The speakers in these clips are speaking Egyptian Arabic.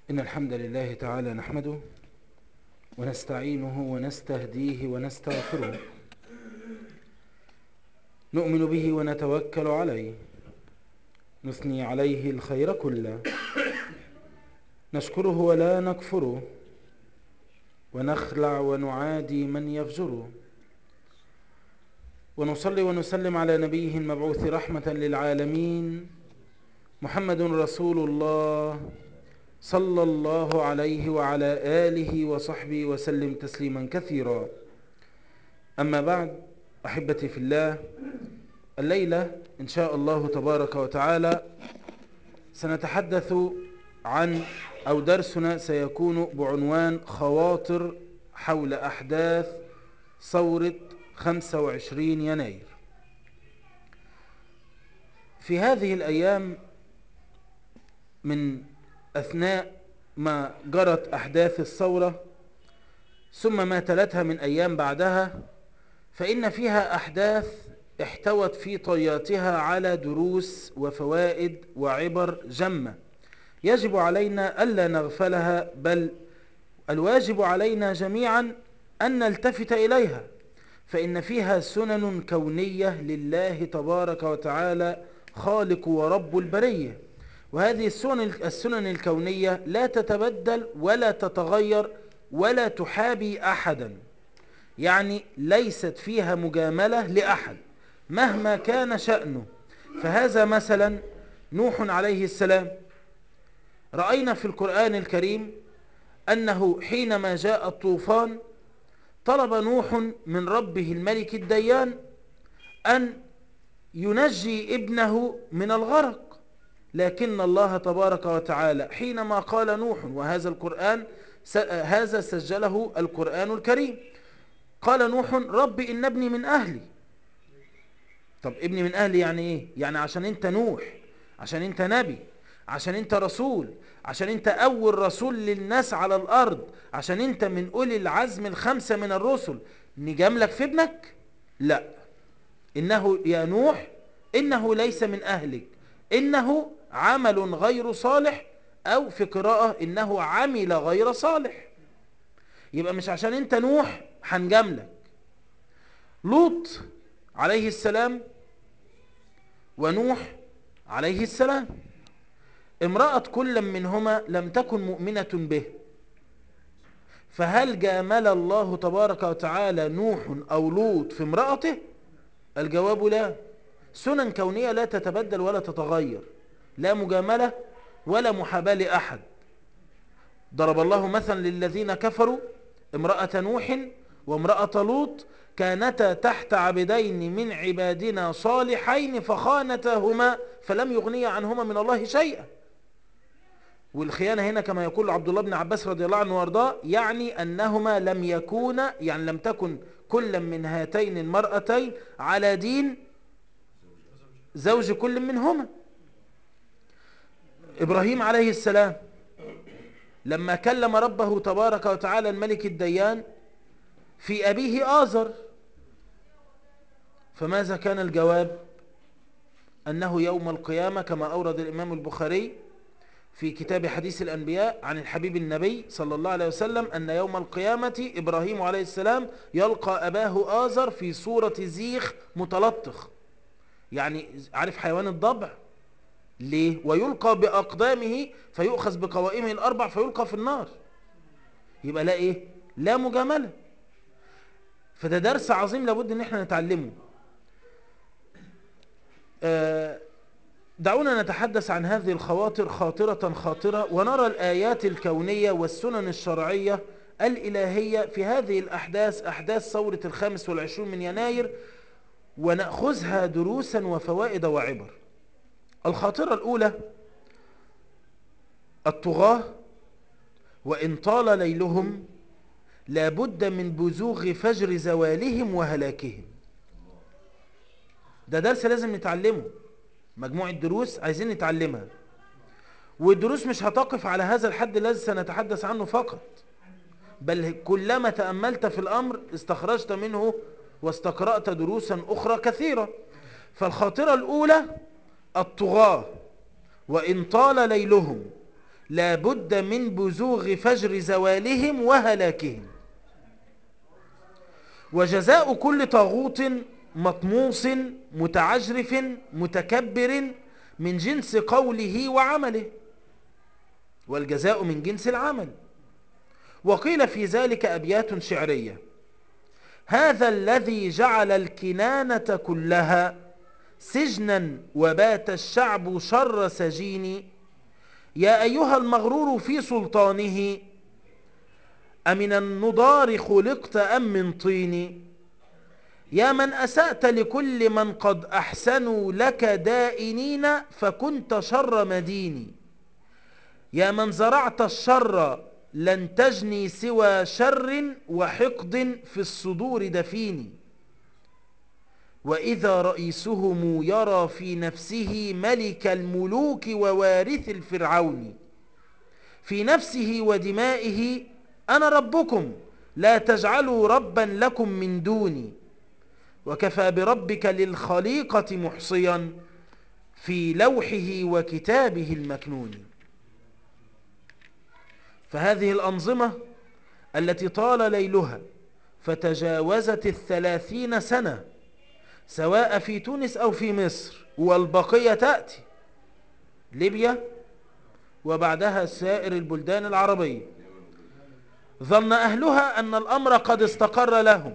إن الحمد لله تعالى نحمده ونستعينه ونستهديه ونستغفره نؤمن به ونتوكل عليه نثني عليه الخير كله نشكره ولا نكفره ونخلع ونعادي من يفجره ونصلي ونسلم على نبيه المبعوث رحمة للعالمين محمد رسول الله صلى الله عليه وعلى آله وصحبه وسلم تسليما كثيرا أما بعد أحبتي في الله الليلة إن شاء الله تبارك وتعالى سنتحدث عن أو درسنا سيكون بعنوان خواطر حول أحداث ثورة 25 يناير في هذه الأيام من أثناء ما جرت أحداث الثورة ثم ما تلتها من أيام بعدها فإن فيها أحداث احتوت في طياتها على دروس وفوائد وعبر جمة يجب علينا ألا نغفلها بل الواجب علينا جميعا أن نلتفت إليها فإن فيها سنن كونية لله تبارك وتعالى خالق ورب البرية وهذه السنن, السنن الكونية لا تتبدل ولا تتغير ولا تحابي أحدا يعني ليست فيها مجاملة لأحد مهما كان شأنه فهذا مثلا نوح عليه السلام رأينا في القرآن الكريم أنه حينما جاء الطوفان طلب نوح من ربه الملك الديان أن ينجي ابنه من الغرق لكن الله تبارك وتعالى حينما قال نوح وهذا القرآن هذا سجله القرآن الكريم قال نوح رب إن ابني من أهلي طب ابني من أهلي يعني إيه يعني عشان أنت نوح عشان أنت نبي عشان أنت رسول عشان أنت أول رسول للناس على الأرض عشان أنت من أولي العزم الخمسة من الرسل نجاملك في ابنك لا إنه يا نوح إنه ليس من أهلك إنه عمل غير صالح أو في قراءة إنه عمل غير صالح يبقى مش عشان أنت نوح هنجاملك لوط عليه السلام ونوح عليه السلام امرأة كل منهما لم تكن مؤمنة به فهل جامل الله تبارك وتعالى نوح أو لوط في امرأته الجواب لا سنن كونية لا تتبدل ولا تتغير لا مجاملة ولا محاباة لأحد ضرب الله مثلا للذين كفروا امرأة نوح وامرأة لوط كانتا تحت عبدين من عبادنا صالحين فخانتاهما فلم يغني عنهما من الله شيئا والخيانة هنا كما يقول عبد الله بن عباس رضي الله عنه وارضاه يعني أنهما لم يكونا يعني لم تكن كل من هاتين المرأتين على دين زوج كل منهما إبراهيم عليه السلام لما كلم ربه تبارك وتعالى الملك الديان في أبيه آزر فماذا كان الجواب أنه يوم القيامة كما أورد الإمام البخاري في كتاب حديث الأنبياء عن الحبيب النبي صلى الله عليه وسلم أن يوم القيامة إبراهيم عليه السلام يلقى أباه آزر في صورة زيخ متلطخ يعني عارف حيوان الضبع ليه ويلقى بأقدامه فيؤخذ بقوائمه الأربع فيلقى في النار يبقى لا إيه لا مجاملة فده درس عظيم لابد ان احنا نتعلمه آه دعونا نتحدث عن هذه الخواطر خاطرة خاطرة ونرى الآيات الكونية والسنن الشرعية الإلهية في هذه الأحداث أحداث ثورة الخامس والعشرون من يناير ونأخذها دروسا وفوائد وعبر الخاطرة الأولى الطغاة وإن طال ليلهم لابد من بزوغ فجر زوالهم وهلاكهم ده درس لازم نتعلمه مجموعة دروس عايزين نتعلمها والدروس مش هتقف على هذا الحد الذي سنتحدث عنه فقط بل كلما تأملت في الأمر استخرجت منه واستقرأت دروسا أخرى كثيرة فالخاطرة الأولى الطغاة وإن طال ليلهم لا بد من بزوغ فجر زوالهم وهلاكهم وجزاء كل طاغوت مطموس متعجرف متكبر من جنس قوله وعمله والجزاء من جنس العمل وقيل في ذلك أبيات شعرية هذا الذي جعل الكنانة كلها سجنا وبات الشعب شر سجين يا أيها المغرور في سلطانه أمن النضار خلقت أم من طين يا من أسأت لكل من قد أحسنوا لك دائنين فكنت شر مدين يا من زرعت الشر لن تجني سوى شر وحقد في الصدور دفين وإذا رئيسهم يرى في نفسه ملك الملوك ووارث الفرعون في نفسه ودمائه أنا ربكم لا تجعلوا ربا لكم من دوني وكفى بربك للخليقة محصيا في لوحه وكتابه المكنون فهذه الأنظمة التي طال ليلها فتجاوزت الثلاثين سنة سواء في تونس أو في مصر والبقية تأتي ليبيا وبعدها سائر البلدان العربية ظن أهلها أن الأمر قد استقر لهم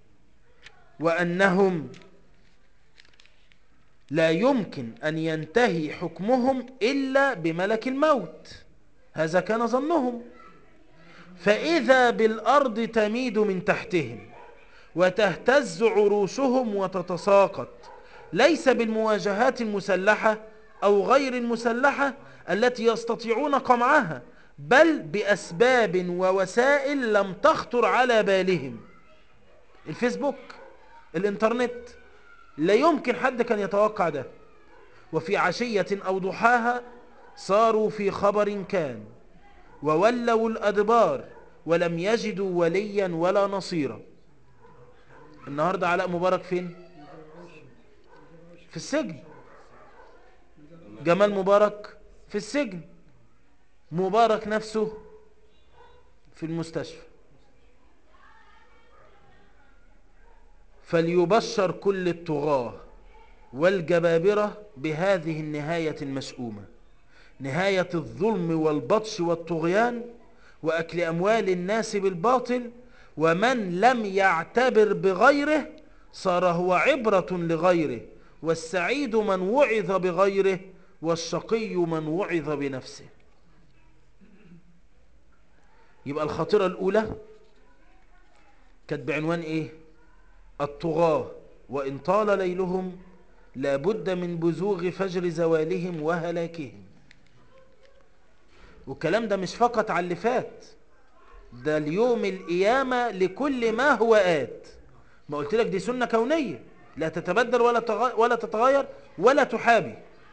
وأنهم لا يمكن أن ينتهي حكمهم إلا بملك الموت هذا كان ظنهم فإذا بالأرض تميد من تحتهم وتهتز عروشهم وتتساقط ليس بالمواجهات المسلحة أو غير المسلحة التي يستطيعون قمعها بل بأسباب ووسائل لم تخطر على بالهم الفيسبوك الانترنت لا يمكن حد كان يتوقع ده وفي عشية أو ضحاها صاروا في خبر كان وولوا الأدبار ولم يجدوا وليا ولا نصيرا النهاردة علاء مبارك فين في السجن جمال مبارك في السجن مبارك نفسه في المستشفى فليبشر كل الطغاة والجبابرة بهذه النهاية المشؤومة نهاية الظلم والبطش والطغيان وأكل أموال الناس بالباطل ومن لم يعتبر بغيره صار هو عبرة لغيره والسعيد من وعظ بغيره والشقي من وعظ بنفسه يبقى الخاطرة الأولى كانت بعنوان إيه الطغاة وإن طال ليلهم لابد من بزوغ فجر زوالهم وهلاكهم والكلام ده مش فقط على اللي فات ده اليوم القيامة لكل ما هو آت ما قلت لك دي سنة كونية لا تتبدل ولا تغ... ولا تتغير ولا تحابي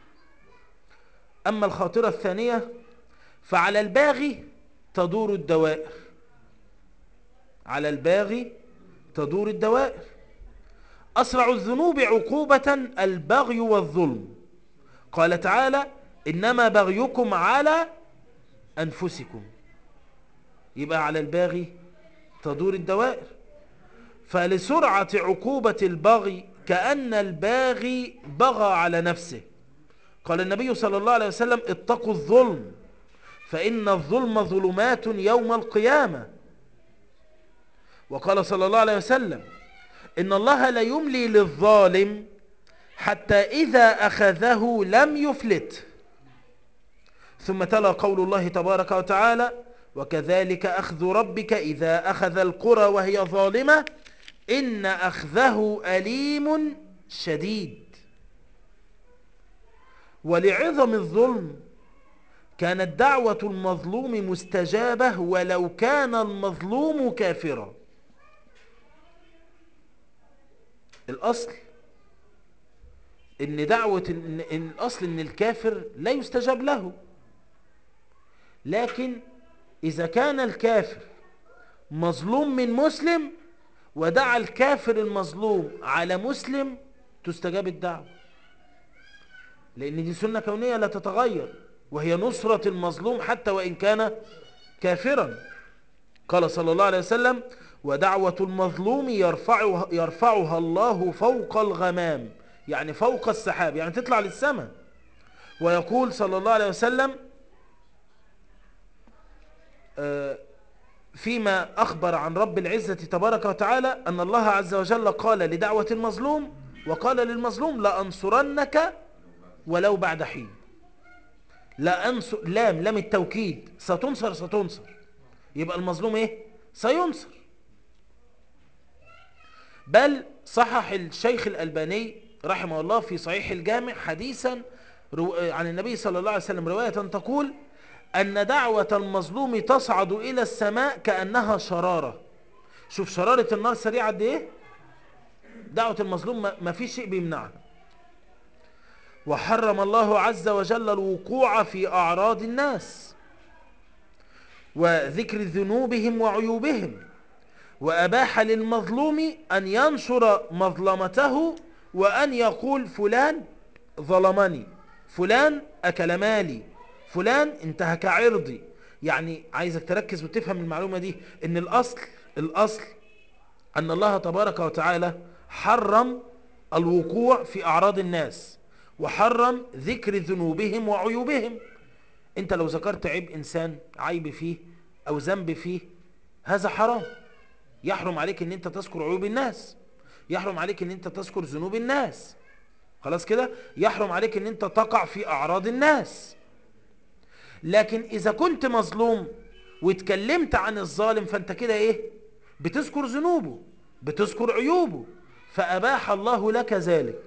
أما الخاطرة الثانية فعلى الباغي تدور الدوائر على الباغي تدور الدوائر أسرع الذنوب عقوبة البغي والظلم قال تعالى إنما بغيكم على أنفسكم يبقى على الباغي تدور الدوائر فلسرعة عقوبة البغي كأن الباغي بغى على نفسه قال النبي صلى الله عليه وسلم اتقوا الظلم فإن الظلم ظلمات يوم القيامة وقال صلى الله عليه وسلم إن الله لا يملي للظالم حتى إذا أخذه لم يفلت ثم تلا قول الله تبارك وتعالى وكذلك أخذ ربك إذا أخذ القرى وهي ظالمة إن أخذه أليم شديد ولعظم الظلم كانت دعوة المظلوم مستجابة ولو كان المظلوم كافرا الأصل إن دعوة إن, إن الأصل إن الكافر لا يستجاب له لكن إذا كان الكافر مظلوم من مسلم ودعا الكافر المظلوم على مسلم تستجاب الدعوة لأن دي سنة كونية لا تتغير وهي نصرة المظلوم حتى وإن كان كافرا قال صلى الله عليه وسلم ودعوة المظلوم يرفعها, يرفعها الله فوق الغمام يعني فوق السحاب يعني تطلع للسماء ويقول صلى الله عليه وسلم آه، فيما أخبر عن رب العزة تبارك وتعالى أن الله عز وجل قال لدعوة المظلوم وقال للمظلوم لأنصرنك ولو بعد حين لأنصر لام لام التوكيد ستنصر ستنصر يبقى المظلوم ايه سينصر بل صحح الشيخ الألباني رحمه الله في صحيح الجامع حديثا عن النبي صلى الله عليه وسلم رواية تقول أن دعوة المظلوم تصعد إلى السماء كأنها شرارة شوف شرارة النار سريعة قد إيه دعوة المظلوم ما في شيء بيمنعها وحرم الله عز وجل الوقوع في أعراض الناس وذكر ذنوبهم وعيوبهم وأباح للمظلوم أن ينشر مظلمته وأن يقول فلان ظلمني فلان أكل مالي فلان انتهك عرضي يعني عايزك تركز وتفهم المعلومة دي ان الأصل الأصل أن الله تبارك وتعالى حرم الوقوع في أعراض الناس وحرم ذكر ذنوبهم وعيوبهم انت لو ذكرت عيب إنسان عيب فيه أو ذنب فيه هذا حرام يحرم عليك ان انت تذكر عيوب الناس يحرم عليك ان انت تذكر ذنوب الناس خلاص كده يحرم عليك ان انت تقع في اعراض الناس لكن اذا كنت مظلوم واتكلمت عن الظالم فانت كده ايه بتذكر ذنوبه بتذكر عيوبه فاباح الله لك ذلك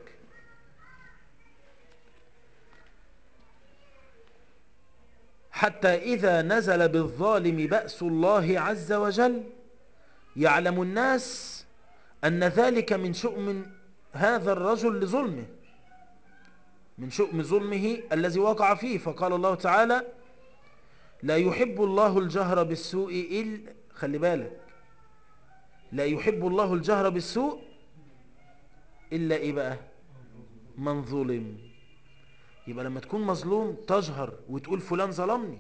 حتى إذا نزل بالظالم بأس الله عز وجل يعلم الناس أن ذلك من شؤم هذا الرجل لظلمه من شؤم ظلمه الذي وقع فيه فقال الله تعالى لا يحب الله الجهر بالسوء إلا خلي بالك لا يحب الله الجهر بالسوء إلا إيه بقى من ظلم يبقى لما تكون مظلوم تجهر وتقول فلان ظلمني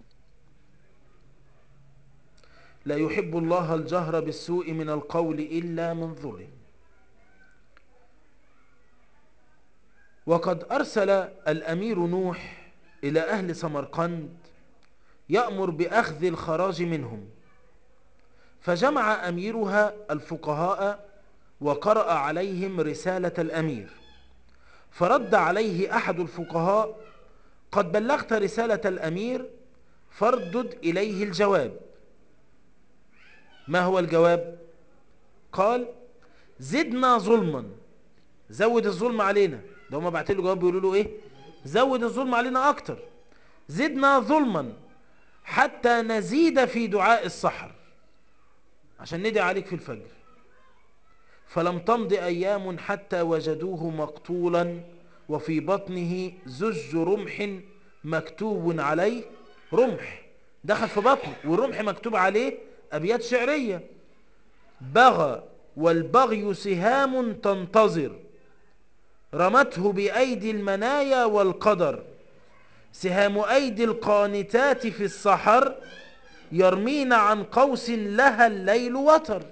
لا يحب الله الجهر بالسوء من القول إلا من ظلم وقد أرسل الأمير نوح إلى أهل سمرقند يأمر بأخذ الخراج منهم فجمع أميرها الفقهاء وقرأ عليهم رسالة الأمير فرد عليه أحد الفقهاء قد بلغت رسالة الأمير فاردد إليه الجواب ما هو الجواب قال زدنا ظلما زود الظلم علينا ده هم بعتين له جواب بيقولوا له ايه زود الظلم علينا اكتر زدنا ظلما حتى نزيد في دعاء السحر عشان ندعي عليك في الفجر فلم تمض أيام حتى وجدوه مقتولا وفي بطنه زج رمح مكتوب عليه رمح دخل في بطنه والرمح مكتوب عليه أبيات شعرية بغى والبغي سهام تنتظر رمته بأيدي المنايا والقدر سهام أيدي القانتات في السحر يرمين عن قوس لها الليل وتر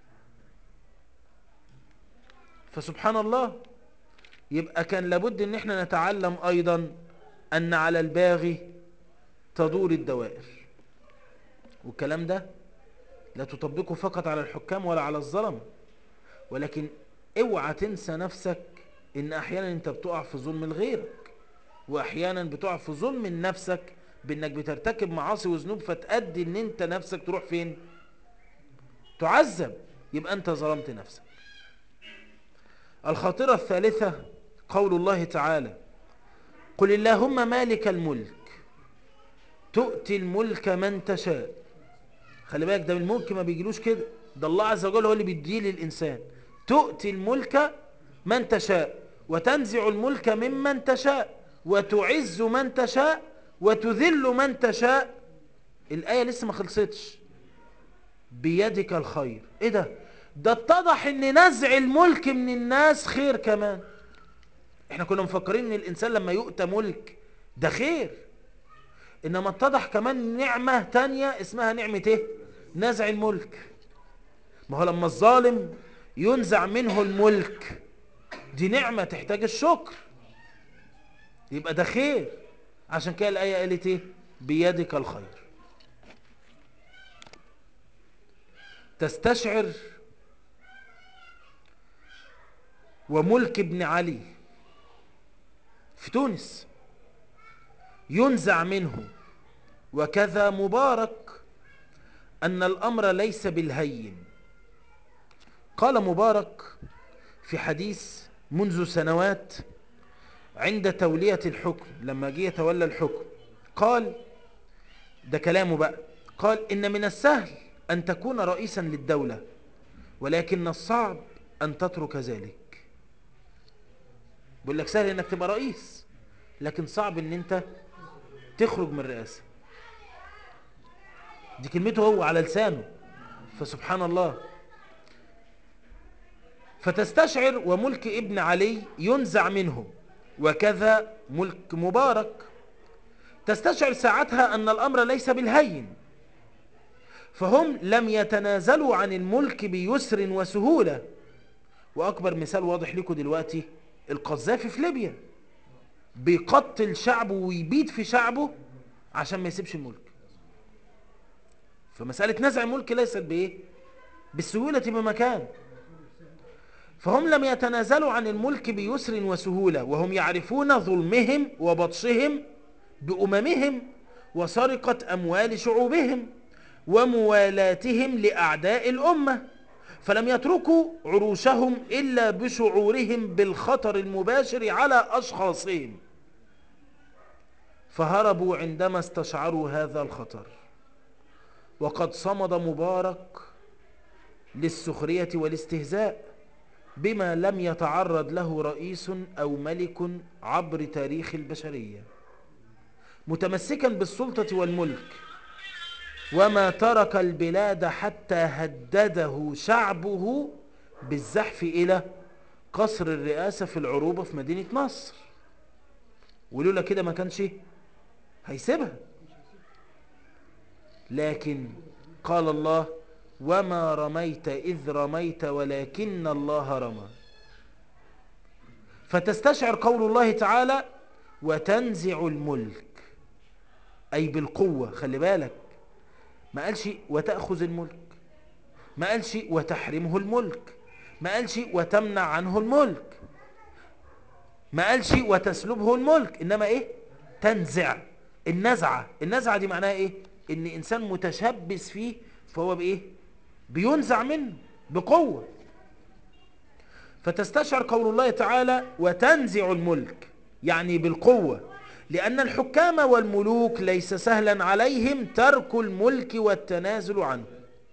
فسبحان الله يبقى كان لابد ان احنا نتعلم ايضا ان على الباغي تدور الدوائر والكلام ده لا تطبقه فقط على الحكام ولا على الظلم ولكن اوعى تنسى نفسك ان احيانا انت بتقع في ظلم لغيرك واحيانا بتقع في ظلم لنفسك بانك بترتكب معاصي وذنوب فتأدي ان انت نفسك تروح فين تعذب يبقى انت ظلمت نفسك الخاطرة الثالثة قول الله تعالى قل اللهم مالك الملك تؤتي الملك من تشاء خلي بالك ده الملك ما بيجيلوش كده ده الله عز وجل هو اللي بيديه للإنسان تؤتي الملك من تشاء وتنزع الملك ممن تشاء وتعز من تشاء وتذل من تشاء الآية لسه ما خلصتش بيدك الخير ايه ده ده اتضح ان نزع الملك من الناس خير كمان احنا كنا مفكرين ان الانسان لما يؤتى ملك ده خير انما اتضح كمان نعمة تانية اسمها نعمة ايه نزع الملك ما هو لما الظالم ينزع منه الملك دي نعمة تحتاج الشكر يبقى ده خير عشان كده الآية قالت ايه بيدك الخير تستشعر وملك ابن علي في تونس ينزع منه وكذا مبارك أن الأمر ليس بالهين قال مبارك في حديث منذ سنوات عند تولية الحكم لما جه يتولى الحكم قال ده كلامه بقى قال إن من السهل أن تكون رئيسا للدولة ولكن الصعب أن تترك ذلك بيقول لك سهل انك تبقى رئيس لكن صعب ان انت تخرج من الرئاسة دي كلمته هو على لسانه فسبحان الله فتستشعر وملك ابن علي ينزع منه وكذا ملك مبارك تستشعر ساعتها أن الأمر ليس بالهين فهم لم يتنازلوا عن الملك بيسر وسهولة وأكبر مثال واضح لكم دلوقتي القذافي في ليبيا بيقتل شعبه ويبيد في شعبه عشان ما يسيبش الملك فمسألة نزع الملك ليست بإيه بالسهولة بمكان فهم لم يتنازلوا عن الملك بيسر وسهولة وهم يعرفون ظلمهم وبطشهم بأممهم وسرقة أموال شعوبهم وموالاتهم لأعداء الأمة فلم يتركوا عروشهم إلا بشعورهم بالخطر المباشر على أشخاصهم فهربوا عندما استشعروا هذا الخطر وقد صمد مبارك للسخرية والاستهزاء بما لم يتعرض له رئيس أو ملك عبر تاريخ البشرية متمسكا بالسلطة والملك وما ترك البلاد حتى هدده شعبه بالزحف إلى قصر الرئاسة في العروبة في مدينة نصر ولولا كده ما كانش هيسيبها لكن قال الله وما رميت إذ رميت ولكن الله رمى فتستشعر قول الله تعالى وتنزع الملك أي بالقوة خلي بالك ما قالش وتأخذ الملك ما قالش وتحرمه الملك ما قالش وتمنع عنه الملك ما قالش وتسلبه الملك إنما إيه تنزع النزعة النزعة دي معناها إيه إن إنسان متشبث فيه فهو بإيه بينزع منه بقوة فتستشعر قول الله تعالى وتنزع الملك يعني بالقوة لأن الحكام والملوك ليس سهلا عليهم ترك الملك والتنازل عنه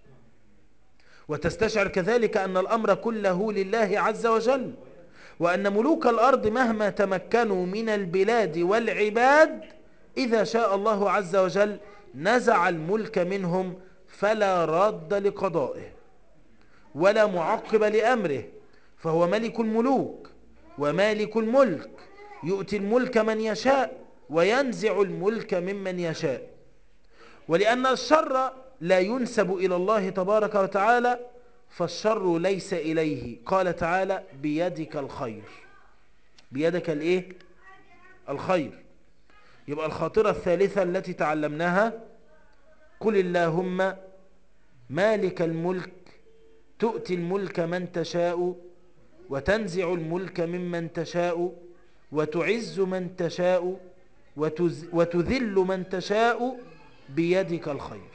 وتستشعر كذلك أن الأمر كله لله عز وجل وأن ملوك الأرض مهما تمكنوا من البلاد والعباد إذا شاء الله عز وجل نزع الملك منهم فلا راد لقضائه ولا معقب لأمره فهو ملك الملوك ومالك الملك يؤتي الملك من يشاء وينزع الملك ممن يشاء ولأن الشر لا ينسب إلى الله تبارك وتعالى فالشر ليس إليه قال تعالى بيدك الخير بيدك الايه الخير يبقى الخاطرة الثالثة التي تعلمناها قل اللهم مالك الملك تؤتي الملك من تشاء وتنزع الملك ممن تشاء وتعز من تشاء وتذل من تشاء بيدك الخير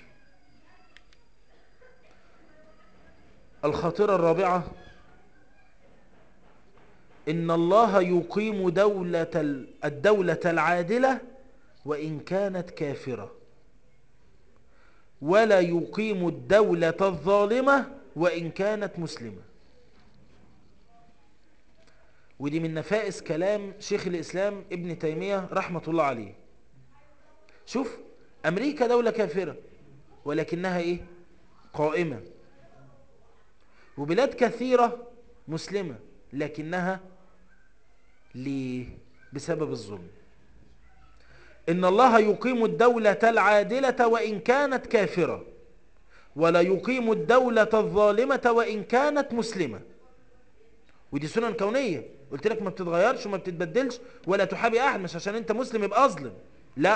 الخاطرة الرابعة إن الله يقيم دولة الدولة العادلة وإن كانت كافرة ولا يقيم الدولة الظالمة وإن كانت مسلمة ودي من نفائس كلام شيخ الإسلام ابن تيمية رحمة الله عليه شوف أمريكا دولة كافرة ولكنها إيه قائمة وبلاد كثيرة مسلمة لكنها ليه بسبب الظلم إن الله يقيم الدولة العادلة وإن كانت كافرة ولا يقيم الدولة الظالمة وإن كانت مسلمة ودي سنن كونية قلت لك ما بتتغيرش وما بتتبدلش ولا تحابي أحد مش عشان أنت مسلم يبقى أظلم لا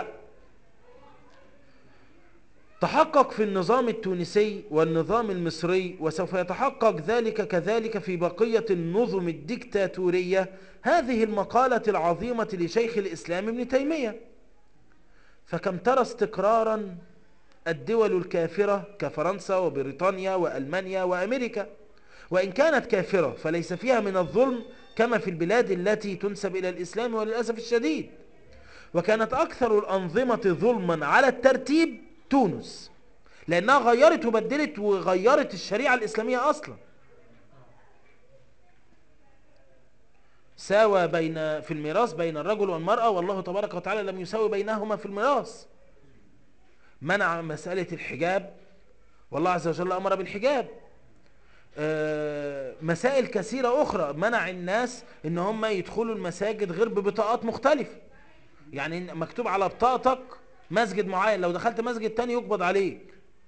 تحقق في النظام التونسي والنظام المصري وسوف يتحقق ذلك كذلك في بقية النظم الديكتاتورية هذه المقالة العظيمة لشيخ الإسلام ابن تيمية فكم ترى استقرارا الدول الكافرة كفرنسا وبريطانيا وألمانيا وأمريكا وإن كانت كافرة فليس فيها من الظلم كما في البلاد التي تنسب إلى الإسلام وللأسف الشديد وكانت أكثر الأنظمة ظلما على الترتيب تونس لأنها غيرت وبدلت وغيرت الشريعة الإسلامية أصلا ساوى بين في الميراث بين الرجل والمرأة والله تبارك وتعالى لم يساوي بينهما في الميراث منع مسألة الحجاب والله عز وجل أمر بالحجاب مسائل كثيرة أخرى منع الناس إن هم يدخلوا المساجد غير ببطاقات مختلفة يعني مكتوب على بطاقتك مسجد معين لو دخلت مسجد تاني يقبض عليك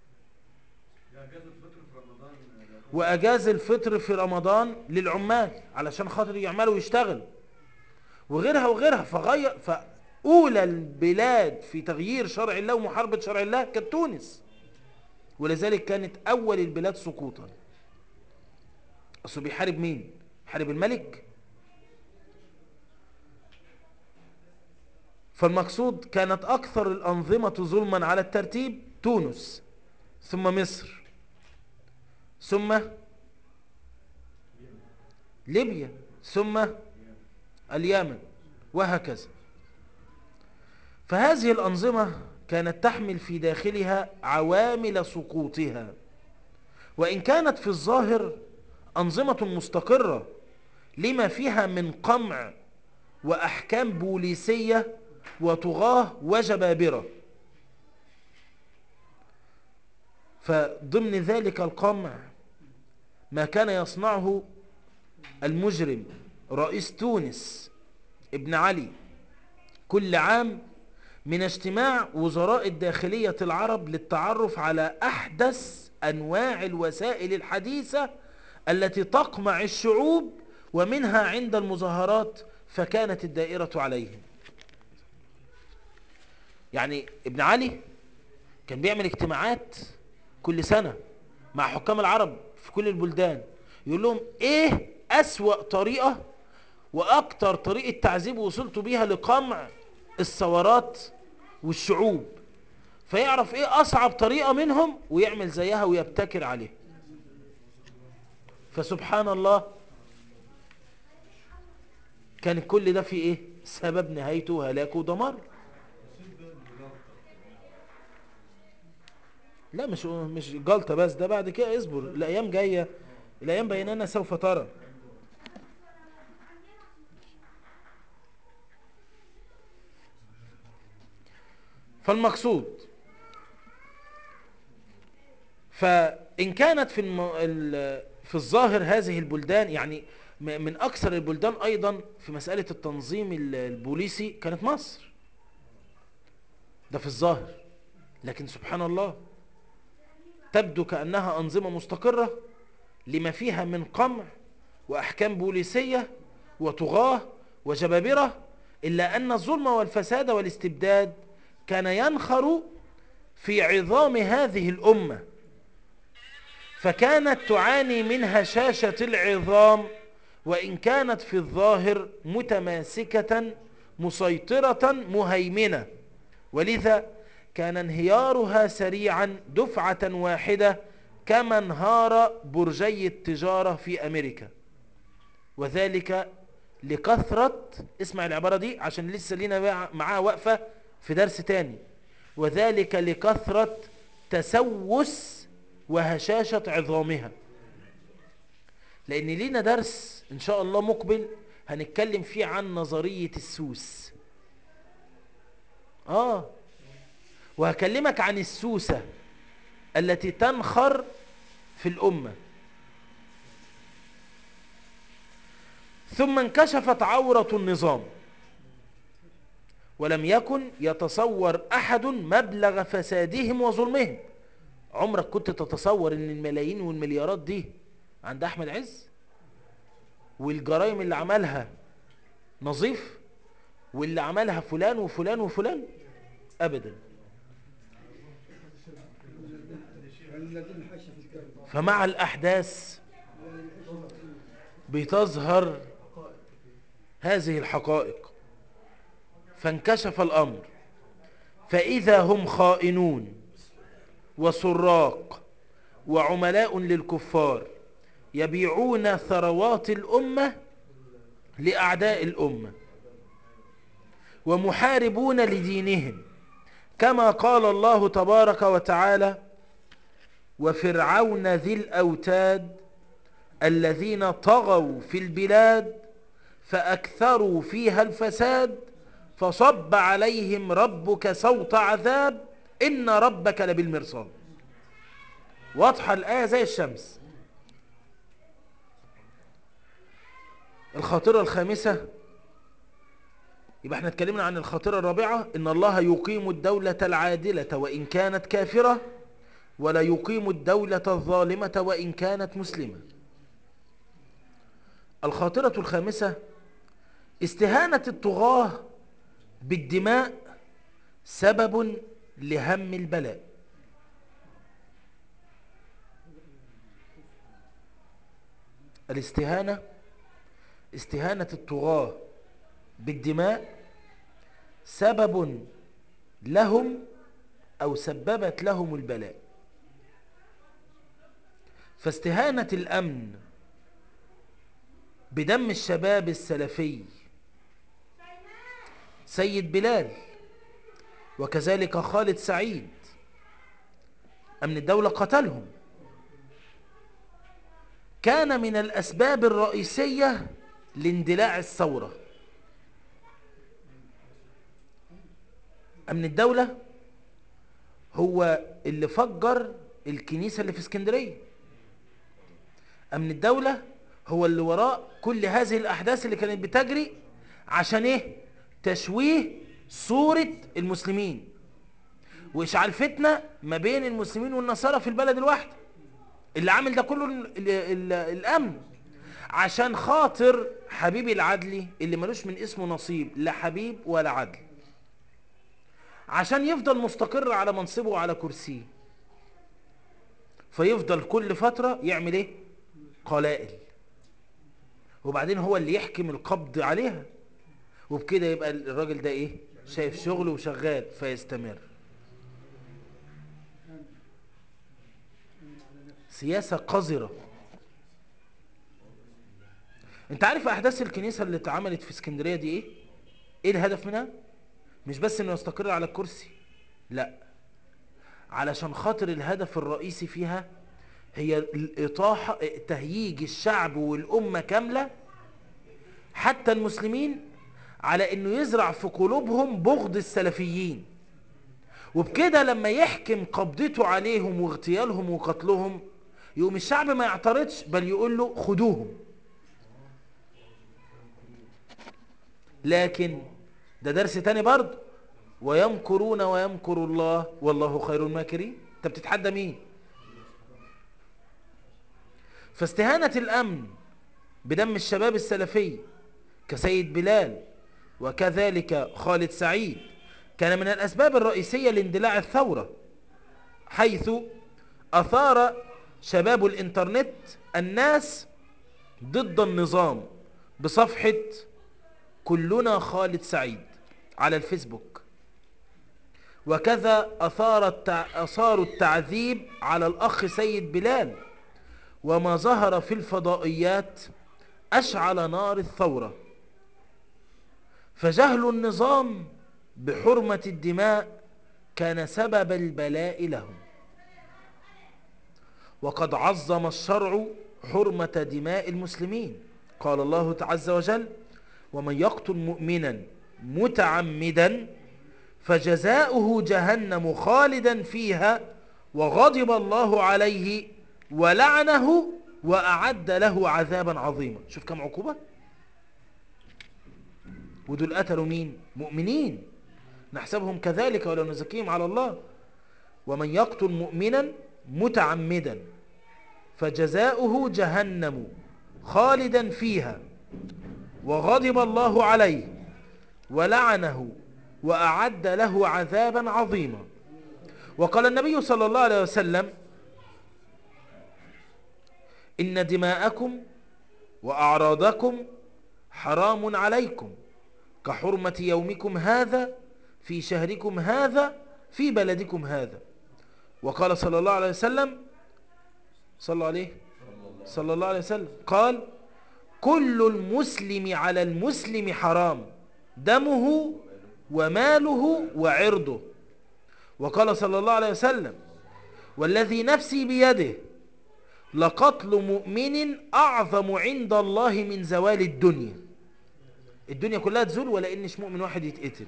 واجاز الفطر في رمضان للعمال علشان خاطر يعملوا ويشتغلوا وغيرها وغيرها فغير فاولى البلاد في تغيير شرع الله ومحاربه شرع الله كانت تونس ولذلك كانت اول البلاد سقوطا اصله بيحارب مين بيحارب الملك فالمقصود كانت أكثر الأنظمة ظلما على الترتيب تونس ثم مصر ثم ليبيا ثم اليمن وهكذا فهذه الأنظمة كانت تحمل في داخلها عوامل سقوطها وإن كانت في الظاهر أنظمة مستقرة لما فيها من قمع وأحكام بوليسية وطغاة وجبابرة فضمن ذلك القمع ما كان يصنعه المجرم رئيس تونس ابن علي كل عام من اجتماع وزراء الداخلية العرب للتعرف على أحدث أنواع الوسائل الحديثة التي تقمع الشعوب ومنها عند المظاهرات فكانت الدائرة عليهم يعني ابن علي كان بيعمل اجتماعات كل سنة مع حكام العرب في كل البلدان يقول لهم ايه اسوأ طريقة واكتر طريقة تعذيب وصلتوا بيها لقمع الثورات والشعوب فيعرف ايه اصعب طريقة منهم ويعمل زيها ويبتكر عليه فسبحان الله كان كل ده في ايه سبب نهايته وهلاكه ودمار لا مش مش جلطة بس ده بعد كده اصبر الايام جاية الايام بيننا سوف ترى فالمقصود فإن كانت في الم... في الظاهر هذه البلدان يعني من أكثر البلدان أيضا في مسألة التنظيم البوليسي كانت مصر ده في الظاهر لكن سبحان الله تبدو كأنها أنظمة مستقرة لما فيها من قمع وأحكام بوليسية وطغاة وجبابرة إلا أن الظلم والفساد والاستبداد كان ينخر في عظام هذه الأمة فكانت تعاني من هشاشة العظام وإن كانت في الظاهر متماسكة مسيطرة مهيمنة ولذا كان انهيارها سريعا دفعة واحدة كما انهار برجي التجارة في أمريكا وذلك لكثرة اسمع العبارة دي عشان لسه لينا معاها وقفة في درس تاني وذلك لكثرة تسوس وهشاشة عظامها لأن لينا درس إن شاء الله مقبل هنتكلم فيه عن نظرية السوس آه وهكلمك عن السوسة التي تنخر في الأمة ثم انكشفت عورة النظام ولم يكن يتصور أحد مبلغ فسادهم وظلمهم عمرك كنت تتصور ان الملايين والمليارات دي عند أحمد عز والجرائم اللي عملها نظيف واللي عملها فلان وفلان وفلان أبدا فمع الأحداث بتظهر هذه الحقائق فانكشف الأمر فإذا هم خائنون وسراق وعملاء للكفار يبيعون ثروات الأمة لأعداء الأمة ومحاربون لدينهم كما قال الله تبارك وتعالى وفرعون ذي الأوتاد الذين طغوا في البلاد فأكثروا فيها الفساد فصب عليهم ربك سوط عذاب إن ربك لبالمرصاد واضحة الآية زي الشمس الخاطرة الخامسة يبقى احنا اتكلمنا عن الخاطرة الرابعة ان الله يقيم الدولة العادلة وان كانت كافرة ولا يقيم الدولة الظالمة وان كانت مسلمة الخاطرة الخامسة استهانة الطغاة بالدماء سبب لهم البلاء الاستهانة استهانة الطغاة بالدماء سبب لهم أو سببت لهم البلاء فاستهانة الأمن بدم الشباب السلفي سيد بلال وكذلك خالد سعيد أمن الدولة قتلهم كان من الأسباب الرئيسية لاندلاع الثورة أمن الدولة هو اللي فجر الكنيسة اللي في اسكندرية أمن الدولة هو اللي وراء كل هذه الأحداث اللي كانت بتجري عشان إيه تشويه صورة المسلمين وإشعال فتنة ما بين المسلمين والنصارى في البلد الواحدة اللي عامل ده كله ال ال ال الأمن عشان خاطر حبيبي العدلي اللي ملوش من اسمه نصيب لا حبيب ولا عدل عشان يفضل مستقر على منصبه وعلى كرسيه فيفضل كل فترة يعمل ايه قلائل وبعدين هو اللي يحكم القبض عليها وبكده يبقى الراجل ده ايه شايف شغله وشغال فيستمر سياسة قذرة انت عارف احداث الكنيسة اللي اتعملت في اسكندرية دي ايه ايه الهدف منها مش بس انه يستقر على الكرسي لا علشان خاطر الهدف الرئيسي فيها هي الإطاحة تهييج الشعب والأمة كاملة حتى المسلمين على انه يزرع في قلوبهم بغض السلفيين وبكده لما يحكم قبضته عليهم واغتيالهم وقتلهم يقوم الشعب ما يعترضش بل يقول له خدوهم لكن ده درس تاني برضه ويمكرون ويمكر الله والله خير الماكرين انت بتتحدى مين فاستهانة الامن بدم الشباب السلفي كسيد بلال وكذلك خالد سعيد كان من الاسباب الرئيسية لاندلاع الثورة حيث اثار شباب الانترنت الناس ضد النظام بصفحة كلنا خالد سعيد على الفيسبوك وكذا أثار التع... أثاروا التعذيب على الأخ سيد بلال وما ظهر في الفضائيات أشعل نار الثورة فجهل النظام بحرمة الدماء كان سبب البلاء لهم وقد عظم الشرع حرمة دماء المسلمين قال الله عز وجل ومن يقتل مؤمنا متعمدا فجزاؤه جهنم خالدا فيها وغضب الله عليه ولعنه وأعد له عذابا عظيما شوف كم عقوبة ودول قتلوا مين مؤمنين نحسبهم كذلك ولا نزكيهم على الله ومن يقتل مؤمنا متعمدا فجزاؤه جهنم خالدا فيها وغضب الله عليه ولعنه وأعد له عذابا عظيما وقال النبي صلى الله عليه وسلم إن دماءكم وأعراضكم حرام عليكم كحرمة يومكم هذا في شهركم هذا في بلدكم هذا وقال صلى الله عليه وسلم صلى عليه صلى الله عليه وسلم قال كل المسلم على المسلم حرام دمه وماله وعرضه وقال صلى الله عليه وسلم والذي نفسي بيده لقتل مؤمن أعظم عند الله من زوال الدنيا الدنيا كلها تزول ولا إنش مؤمن واحد يتقتل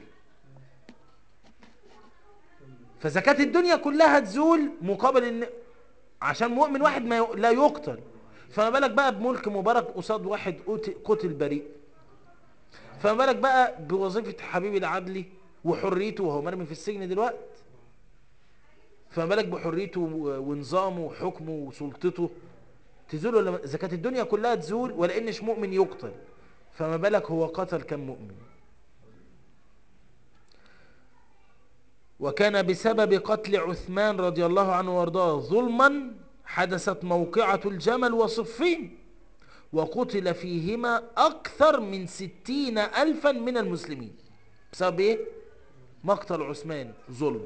فزكاة الدنيا كلها تزول مقابل إن عشان مؤمن واحد ما ي... لا يقتل فما بالك بقى بملك مبارك قصاد واحد قتل بريء فما بالك بقى بوظيفة حبيب العدلي وحريته وهو مرمي في السجن دلوقتي فما بالك بحريته ونظامه وحكمه وسلطته تزول ولا زكاة الدنيا كلها تزول ولا انش مؤمن يقتل فما بالك هو قتل كم مؤمن وكان بسبب قتل عثمان رضي الله عنه وارضاه ظلما حدثت موقعة الجمل وصفين وقتل فيهما أكثر من ستين ألفا من المسلمين بسبب إيه؟ مقتل عثمان ظلم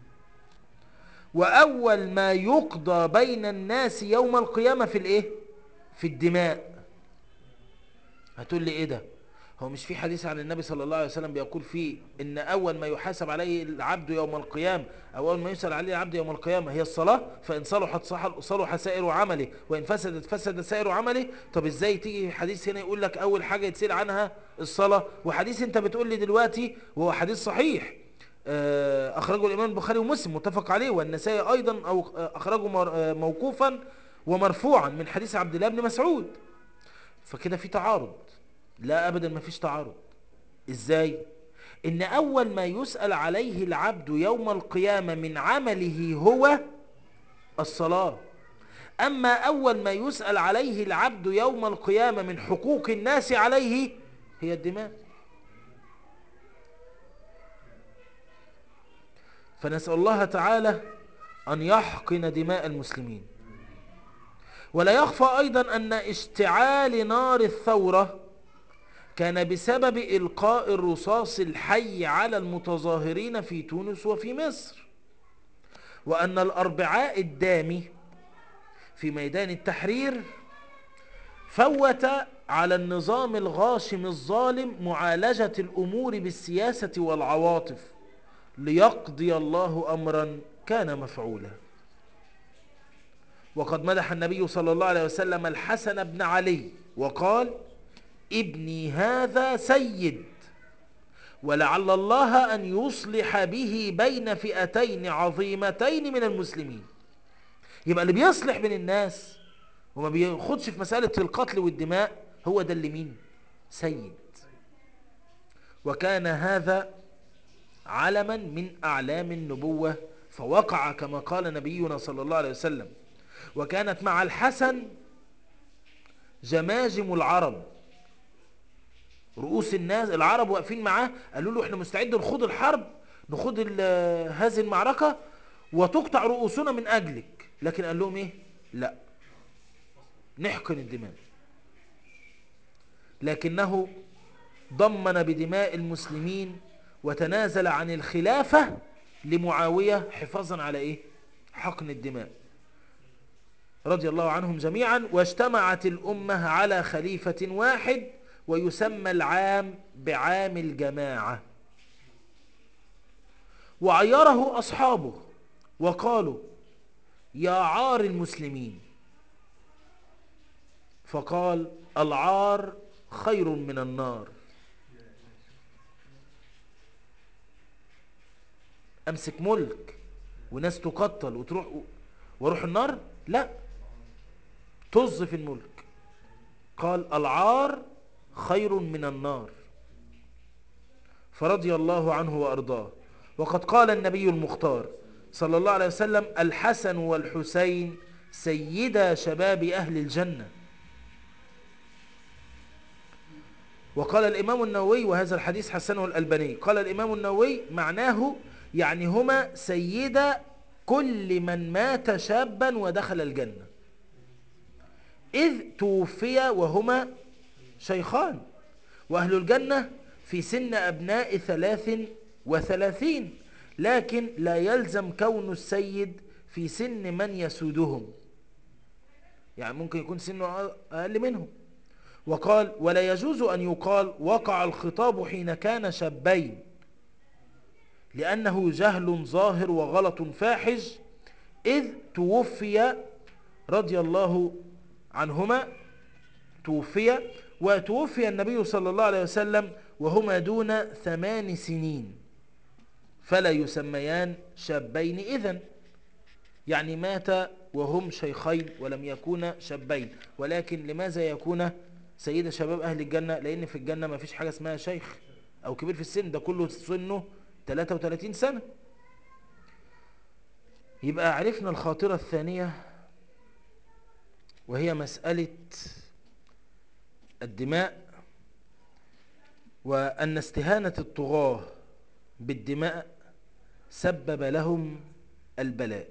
وأول ما يقضى بين الناس يوم القيامة في الإيه؟ في الدماء هتقول لي إيه ده؟ هو مش في حديث عن النبي صلى الله عليه وسلم بيقول فيه ان اول ما يحاسب عليه العبد يوم القيامة او اول ما يسأل عليه العبد يوم القيامة هي الصلاة فان صلحت صلح سائر عمله وان فسدت فسد سائر عمله طب ازاي تيجي حديث هنا يقول لك اول حاجة يتسأل عنها الصلاة وحديث انت بتقول لي دلوقتي وهو حديث صحيح اخرجه الامام البخاري ومسلم متفق عليه والنسائي ايضا او اخرجه موقوفا ومرفوعا من حديث عبد الله بن مسعود فكده في تعارض لا ابدا ما فيش تعارض ازاي ان اول ما يسأل عليه العبد يوم القيامة من عمله هو الصلاة اما اول ما يسأل عليه العبد يوم القيامة من حقوق الناس عليه هي الدماء فنسأل الله تعالى ان يحقن دماء المسلمين ولا يخفى ايضا ان اشتعال نار الثوره كان بسبب إلقاء الرصاص الحي على المتظاهرين في تونس وفي مصر وأن الأربعاء الدامي في ميدان التحرير فوت على النظام الغاشم الظالم معالجة الأمور بالسياسة والعواطف ليقضي الله أمرا كان مفعولا وقد مدح النبي صلى الله عليه وسلم الحسن بن علي وقال ابني هذا سيد ولعل الله أن يصلح به بين فئتين عظيمتين من المسلمين يبقى اللي بيصلح بين الناس وما بياخدش في مسألة القتل والدماء هو ده اللي مين سيد وكان هذا علما من أعلام النبوة فوقع كما قال نبينا صلى الله عليه وسلم وكانت مع الحسن جماجم العرب رؤوس الناس العرب واقفين معاه قالوا له احنا مستعد نخوض الحرب نخوض هذه المعركة وتقطع رؤوسنا من اجلك لكن قال لهم ايه لا نحقن الدماء لكنه ضمن بدماء المسلمين وتنازل عن الخلافة لمعاوية حفاظا على ايه حقن الدماء رضي الله عنهم جميعا واجتمعت الأمة على خليفة واحد ويسمى العام بعام الجماعة وعيره أصحابه وقالوا يا عار المسلمين فقال العار خير من النار أمسك ملك وناس تقتل وتروح واروح النار لا طز في الملك قال العار خير من النار فرضي الله عنه وأرضاه وقد قال النبي المختار صلى الله عليه وسلم الحسن والحسين سيدا شباب أهل الجنة وقال الإمام النووي وهذا الحديث حسنه الألباني قال الإمام النووي معناه يعني هما سيدا كل من مات شابا ودخل الجنة إذ توفي وهما شيخان وأهل الجنة في سن أبناء ثلاث وثلاثين لكن لا يلزم كون السيد في سن من يسودهم يعني ممكن يكون سنه أقل منهم وقال ولا يجوز أن يقال وقع الخطاب حين كان شابين لأنه جهل ظاهر وغلط فاحش إذ توفي رضي الله عنهما توفي وتوفي النبي صلى الله عليه وسلم وهما دون ثمان سنين فلا يسميان شابين إذن يعني مات وهم شيخين ولم يكونا شابين ولكن لماذا يكون سيد شباب أهل الجنة لأن في الجنة ما فيش حاجة اسمها شيخ أو كبير في السن ده كله سنه 33 سنة يبقى عرفنا الخاطرة الثانية وهي مسألة الدماء وأن استهانة الطغاة بالدماء سبب لهم البلاء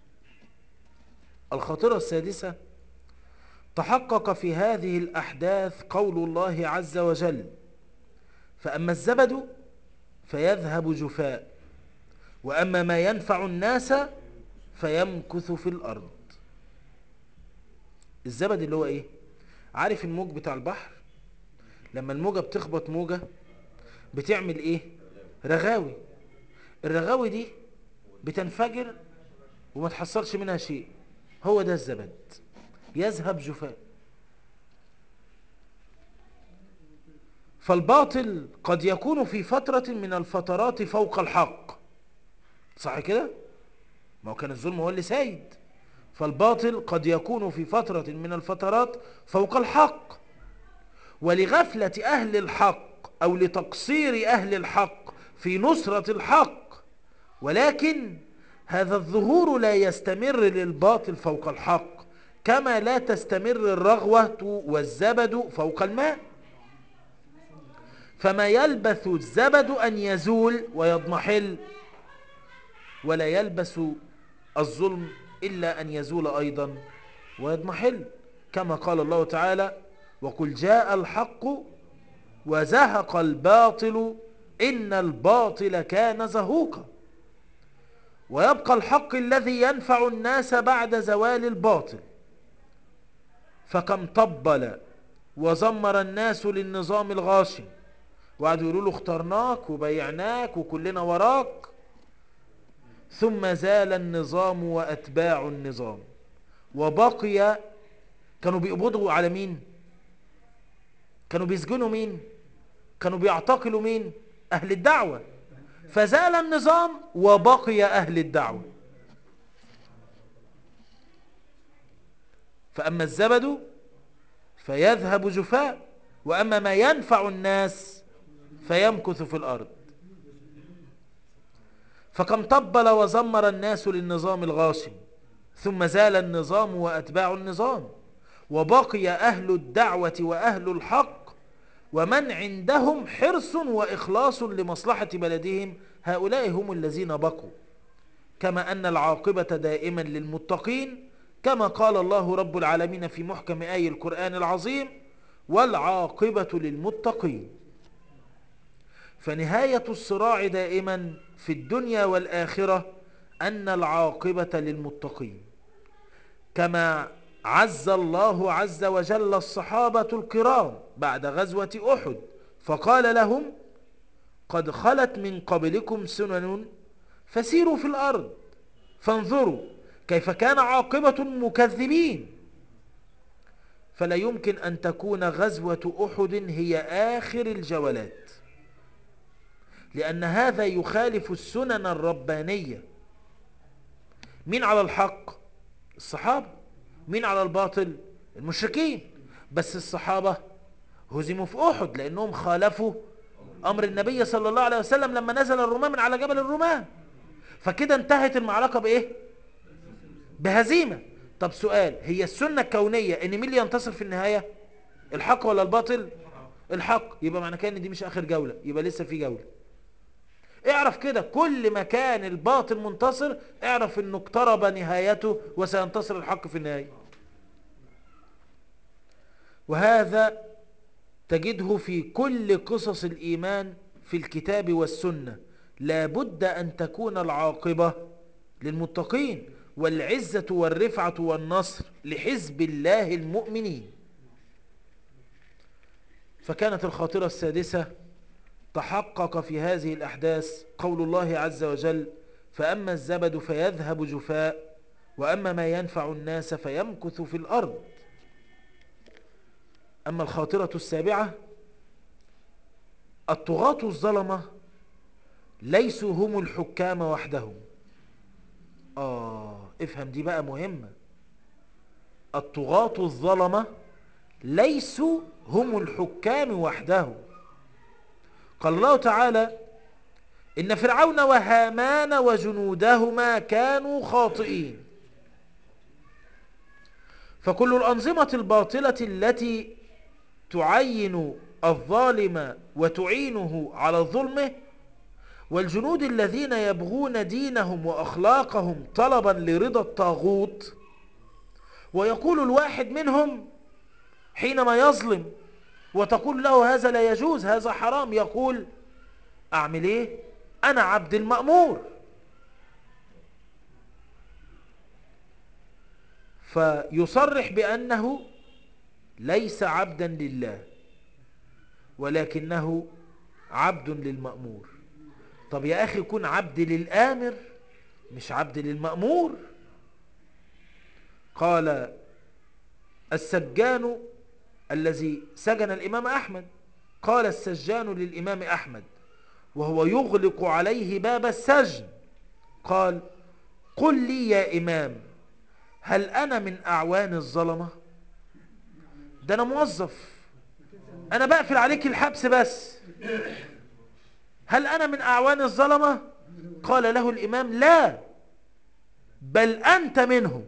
الخاطرة السادسة تحقق في هذه الأحداث قول الله عز وجل فأما الزبد فيذهب جفاء وأما ما ينفع الناس فيمكث في الأرض الزبد اللي هو إيه عارف الموج بتاع البحر لما الموجة بتخبط موجة بتعمل إيه رغاوي الرغاوي دي بتنفجر وما تحصلش منها شيء هو ده الزبد يذهب جفاء فالباطل قد يكون في فترة من الفترات فوق الحق صح كده ما هو كان الظلم هو اللي سيد فالباطل قد يكون في فترة من الفترات فوق الحق ولغفلة أهل الحق أو لتقصير أهل الحق في نصرة الحق ولكن هذا الظهور لا يستمر للباطل فوق الحق كما لا تستمر الرغوة والزبد فوق الماء فما يلبث الزبد أن يزول ويضمحل ولا يلبس الظلم إلا أن يزول أيضا ويضمحل كما قال الله تعالى وقل جاء الحق وزهق الباطل إن الباطل كان زهوقا ويبقى الحق الذي ينفع الناس بعد زوال الباطل فكم طبل وزمر الناس للنظام الغاشم وقعدوا يقولوا له اخترناك وبيعناك وكلنا وراك ثم زال النظام وأتباع النظام وبقي كانوا بيقبضوا على مين كانوا بيسجنوا مين كانوا بيعتقلوا مين أهل الدعوة فزال النظام وبقي أهل الدعوة فأما الزبد فيذهب جفاء وأما ما ينفع الناس فيمكث في الأرض فكم طبل وزمر الناس للنظام الغاشم ثم زال النظام وأتباع النظام وبقي أهل الدعوة وأهل الحق ومن عندهم حرص وإخلاص لمصلحة بلدهم هؤلاء هم الذين بقوا كما أن العاقبة دائما للمتقين كما قال الله رب العالمين في محكم آي القرآن العظيم والعاقبة للمتقين فنهاية الصراع دائما في الدنيا والآخرة أن العاقبة للمتقين كما عز الله عز وجل الصحابة الكرام بعد غزوة أحد فقال لهم قد خلت من قبلكم سنن فسيروا في الأرض فانظروا كيف كان عاقبة المكذبين فلا يمكن أن تكون غزوة أحد هي آخر الجولات لأن هذا يخالف السنن الربانية مين على الحق الصحابة مين على الباطل المشركين بس الصحابة هزموا في أحد لأنهم خالفوا أمر النبي صلى الله عليه وسلم لما نزل الرومان من على جبل الرومان فكده انتهت المعركة بإيه بهزيمة طب سؤال هي السنة الكونية ان مين اللي ينتصر في النهاية الحق ولا الباطل الحق يبقى معنى كده ان دي مش اخر جولة يبقى لسه في جولة اعرف كده كل ما كان الباطل منتصر اعرف انه اقترب نهايته وسينتصر الحق في النهاية وهذا تجده في كل قصص الإيمان في الكتاب والسنة لابد أن تكون العاقبة للمتقين والعزة والرفعة والنصر لحزب الله المؤمنين فكانت الخاطرة السادسة تحقق في هذه الأحداث قول الله عز وجل فأما الزبد فيذهب جفاء وأما ما ينفع الناس فيمكث في الأرض أما الخاطرة السابعة الطغاة الظلمة ليسوا هم الحكام وحدهم آه افهم دي بقى مهمة الطغاة الظلمة ليسوا هم الحكام وحدهم قال الله تعالى إن فرعون وهامان وجنودهما كانوا خاطئين فكل الأنظمة الباطلة التي تعين الظالم وتعينه على ظلمه والجنود الذين يبغون دينهم وأخلاقهم طلبا لرضا الطاغوت ويقول الواحد منهم حينما يظلم وتقول له هذا لا يجوز هذا حرام يقول أعمل إيه أنا عبد المأمور فيصرح بأنه ليس عبدا لله ولكنه عبد للمأمور طب يا أخي كن عبد للآمر مش عبد للمأمور قال السجان الذي سجن الإمام أحمد قال السجان للإمام أحمد وهو يغلق عليه باب السجن قال قل لي يا إمام هل أنا من أعوان الظلمة ده أنا موظف أنا بقفل عليك الحبس بس هل أنا من أعوان الظلمة قال له الإمام لا بل أنت منهم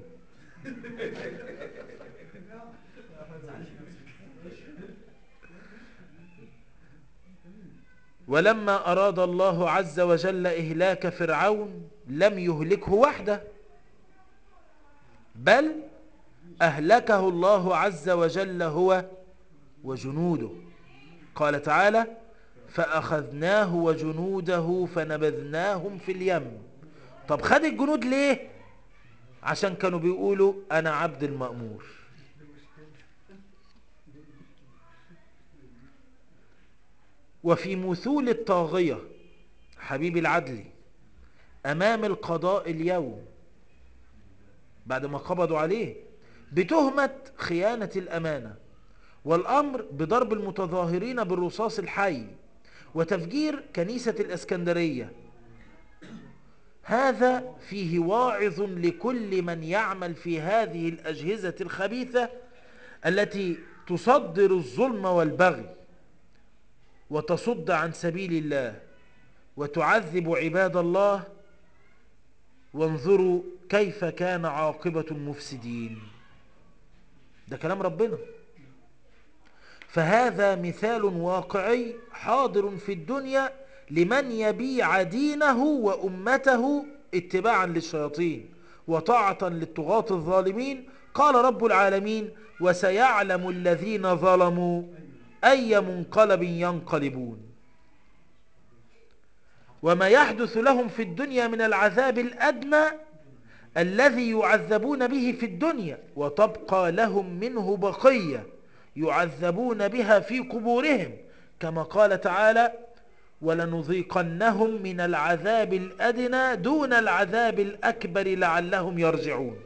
ولما أراد الله عز وجل إهلاك فرعون لم يهلكه وحده بل أهلكه الله عز وجل هو وجنوده قال تعالى فأخذناه وجنوده فنبذناهم في اليم طب خد الجنود ليه عشان كانوا بيقولوا أنا عبد المأمور وفي مثول الطاغية حبيب العدل أمام القضاء اليوم بعد ما قبضوا عليه بتهمة خيانة الأمانة والأمر بضرب المتظاهرين بالرصاص الحي وتفجير كنيسة الإسكندرية هذا فيه واعظ لكل من يعمل في هذه الأجهزة الخبيثة التي تصدر الظلم والبغي وتصد عن سبيل الله وتعذب عباد الله وانظروا كيف كان عاقبة المفسدين ده كلام ربنا فهذا مثال واقعي حاضر في الدنيا لمن يبيع دينه وأمته اتباعا للشياطين وطاعة للطغاة الظالمين قال رب العالمين وسيعلم الذين ظلموا أي منقلب ينقلبون وما يحدث لهم في الدنيا من العذاب الأدنى الذي يعذبون به في الدنيا وتبقى لهم منه بقية يعذبون بها في قبورهم كما قال تعالى ولنذيقنهم من العذاب الأدنى دون العذاب الأكبر لعلهم يرجعون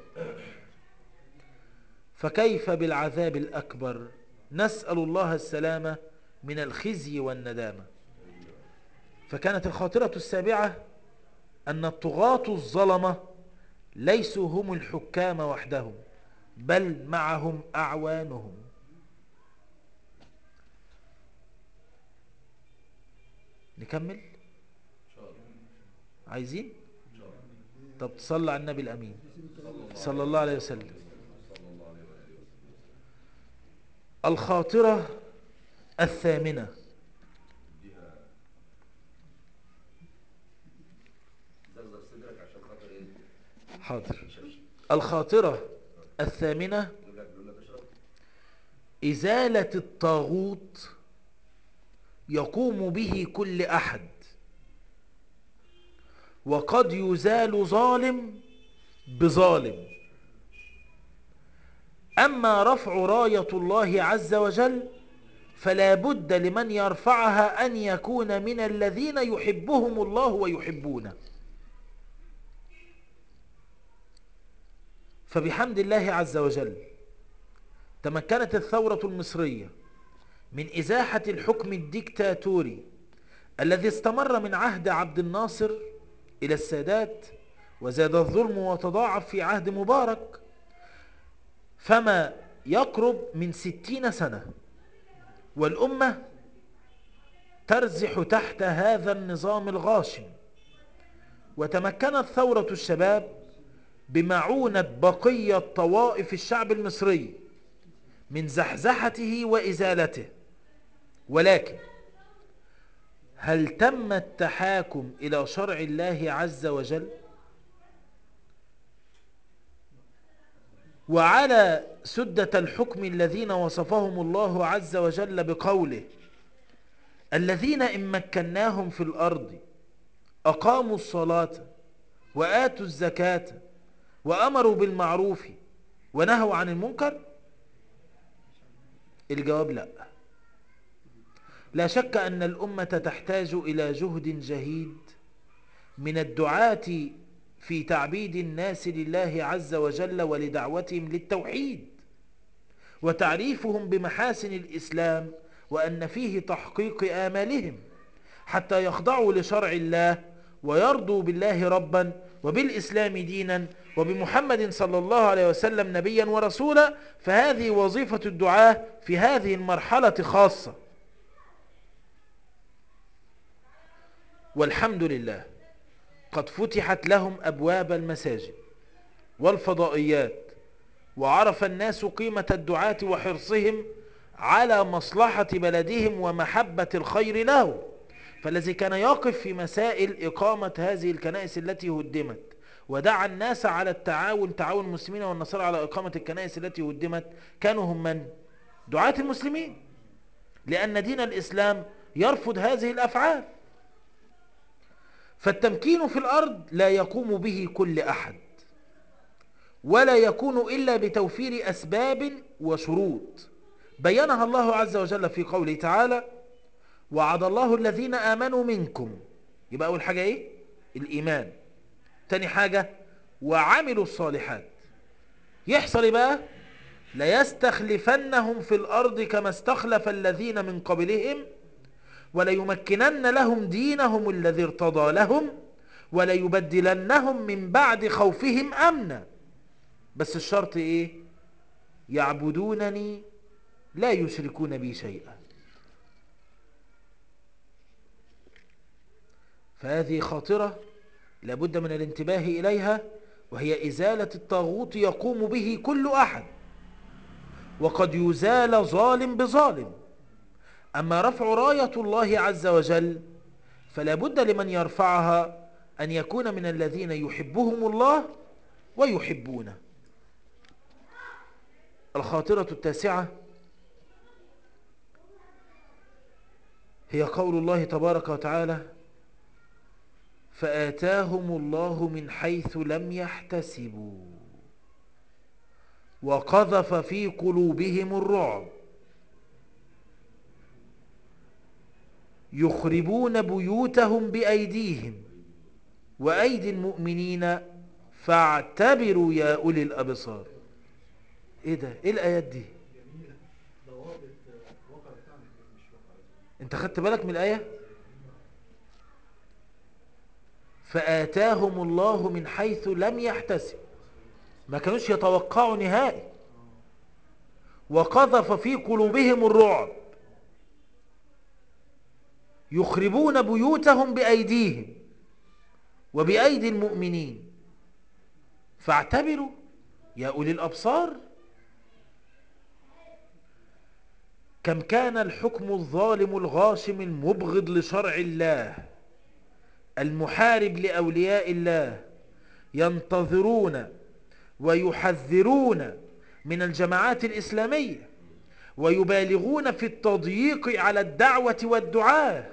فكيف بالعذاب الأكبر نسأل الله السلامة من الخزي والندامة فكانت الخاطرة السابعة أن الطغاة الظلمة ليسوا هم الحكام وحدهم بل معهم أعوانهم نكمل عايزين طب تصلى على النبي الأمين صلى الله عليه وسلم الخاطرة الثامنة زغزغ صدرك عشان خاطر ايه حاضر الخاطرة الثامنة يقول لك بيقول لك اشرب إزالة الطاغوت يقوم به كل أحد وقد يزال ظالم بظالم أما رفع راية الله عز وجل فلا بد لمن يرفعها أن يكون من الذين يحبهم الله ويحبونه فبحمد الله عز وجل تمكنت الثورة المصرية من إزاحة الحكم الديكتاتوري الذي استمر من عهد عبد الناصر إلى السادات وزاد الظلم وتضاعف في عهد مبارك فما يقرب من ستين سنة والأمة ترزح تحت هذا النظام الغاشم وتمكنت ثورة الشباب بمعونة بقية طوائف الشعب المصري من زحزحته وإزالته ولكن هل تم التحاكم إلى شرع الله عز وجل وعلى سدة الحكم الذين وصفهم الله عز وجل بقوله الذين إن مكناهم في الأرض أقاموا الصلاة وآتوا الزكاة وأمروا بالمعروف ونهوا عن المنكر الجواب لا لا شك أن الأمة تحتاج إلى جهد جهيد من الدعاة في تعبيد الناس لله عز وجل ولدعوتهم للتوحيد وتعريفهم بمحاسن الإسلام وأن فيه تحقيق آمالهم حتى يخضعوا لشرع الله ويرضوا بالله ربا وبالإسلام دينا وبمحمد صلى الله عليه وسلم نبيا ورسولا فهذه وظيفة الدعاة في هذه المرحلة خاصة والحمد لله قد فتحت لهم أبواب المساجد والفضائيات وعرف الناس قيمة الدعاة وحرصهم على مصلحة بلدهم ومحبة الخير له فالذي كان يقف في مسائل إقامة هذه الكنائس التي هدمت ودعا الناس على التعاون تعاون المسلمين والنصارى على إقامة الكنائس التي هدمت كانوا هم من؟ دعاة المسلمين لأن دين الإسلام يرفض هذه الأفعال فالتمكين في الأرض لا يقوم به كل أحد ولا يكون إلا بتوفير أسباب وشروط بينها الله عز وجل في قوله تعالى وعد الله الذين آمنوا منكم يبقى أول حاجة إيه؟ الإيمان تاني حاجة وعملوا الصالحات يحصل إيه بقى ليستخلفنهم في الأرض كما استخلف الذين من قبلهم وليمكنن لهم دينهم الذي ارتضى لهم وليبدلنهم من بعد خوفهم أمنا بس الشرط إيه يعبدونني لا يشركون بي شيئا فهذه خاطرة لابد من الانتباه إليها وهي إزالة الطاغوت يقوم به كل أحد وقد يزال ظالم بظالم أما رفع راية الله عز وجل فلا بد لمن يرفعها أن يكون من الذين يحبهم الله ويحبونه الخاطرة التاسعة هي قول الله تبارك وتعالى فآتاهم الله من حيث لم يحتسبوا وقذف في قلوبهم الرعب يخربون بيوتهم بأيديهم وأيدي المؤمنين فاعتبروا يا أولي الأبصار ايه ده ايه الآيات دي انت خدت بالك من الآية فآتاهم الله من حيث لم يحتسب ما كانوش يتوقعوا نهائي وقذف في قلوبهم الرعب يخربون بيوتهم بأيديهم وبأيدي المؤمنين فاعتبروا يا أولي الأبصار كم كان الحكم الظالم الغاشم المبغض لشرع الله المحارب لأولياء الله ينتظرون ويحذرون من الجماعات الإسلامية ويبالغون في التضييق على الدعوة والدعاة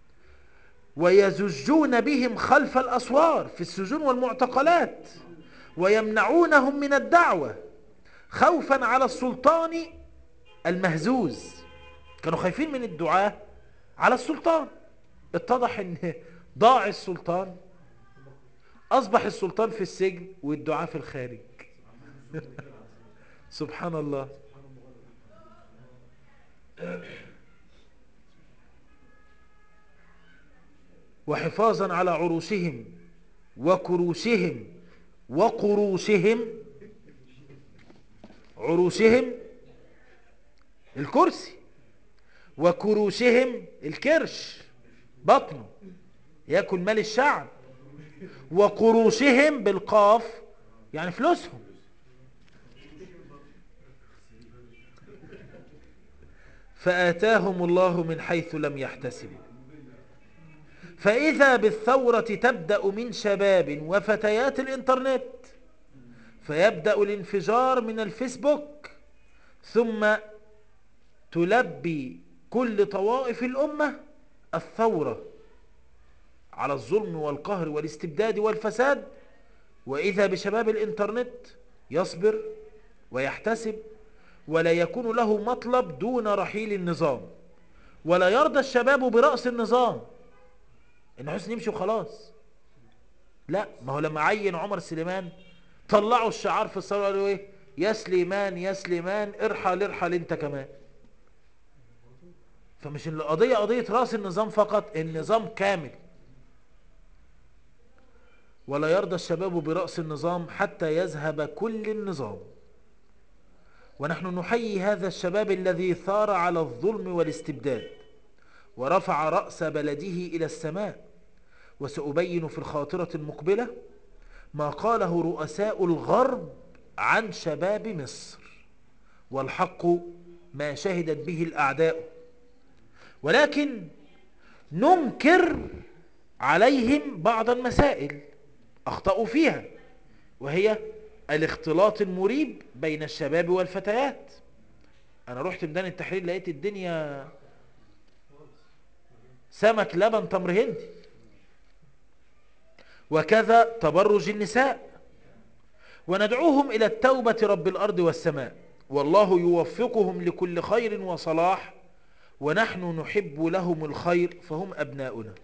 ويزجون بهم خلف الأسوار في السجون والمعتقلات ويمنعونهم من الدعوة خوفا على السلطان المهزوز كانوا خايفين من الدعاة على السلطان اتضح ان ضاع السلطان اصبح السلطان في السجن والدعاة في الخارج سبحان الله وحفاظا على عروشهم وكروشهم وقروشهم عروشهم الكرسي وكروشهم الكرش بطنه ياكل مال الشعب وقروشهم بالقاف يعني فلوسهم فآتاهم الله من حيث لم يحتسبوا فإذا بالثورة تبدأ من شباب وفتيات الإنترنت فيبدأ الانفجار من الفيسبوك ثم تلبي كل طوائف الأمة الثورة على الظلم والقهر والاستبداد والفساد وإذا بشباب الإنترنت يصبر ويحتسب ولا يكون له مطلب دون رحيل النظام ولا يرضى الشباب برأس النظام إن حسن يمشي وخلاص لا ما هو لما عين عمر سليمان طلعوا الشعار في الصلاة قالوا ايه يا سليمان يا سليمان ارحل ارحل انت كمان فمش القضية قضية راس النظام فقط النظام كامل ولا يرضى الشباب برأس النظام حتى يذهب كل النظام ونحن نحيي هذا الشباب الذي ثار على الظلم والاستبداد ورفع رأس بلده إلى السماء وسأبين في الخاطرة المقبلة ما قاله رؤساء الغرب عن شباب مصر والحق ما شهدت به الأعداء ولكن ننكر عليهم بعض المسائل أخطأوا فيها وهي الاختلاط المريب بين الشباب والفتيات أنا رحت ميدان التحرير لقيت الدنيا سمك لبن تمر هندي وكذا تبرج النساء وندعوهم إلى التوبة رب الأرض والسماء والله يوفقهم لكل خير وصلاح ونحن نحب لهم الخير فهم أبناؤنا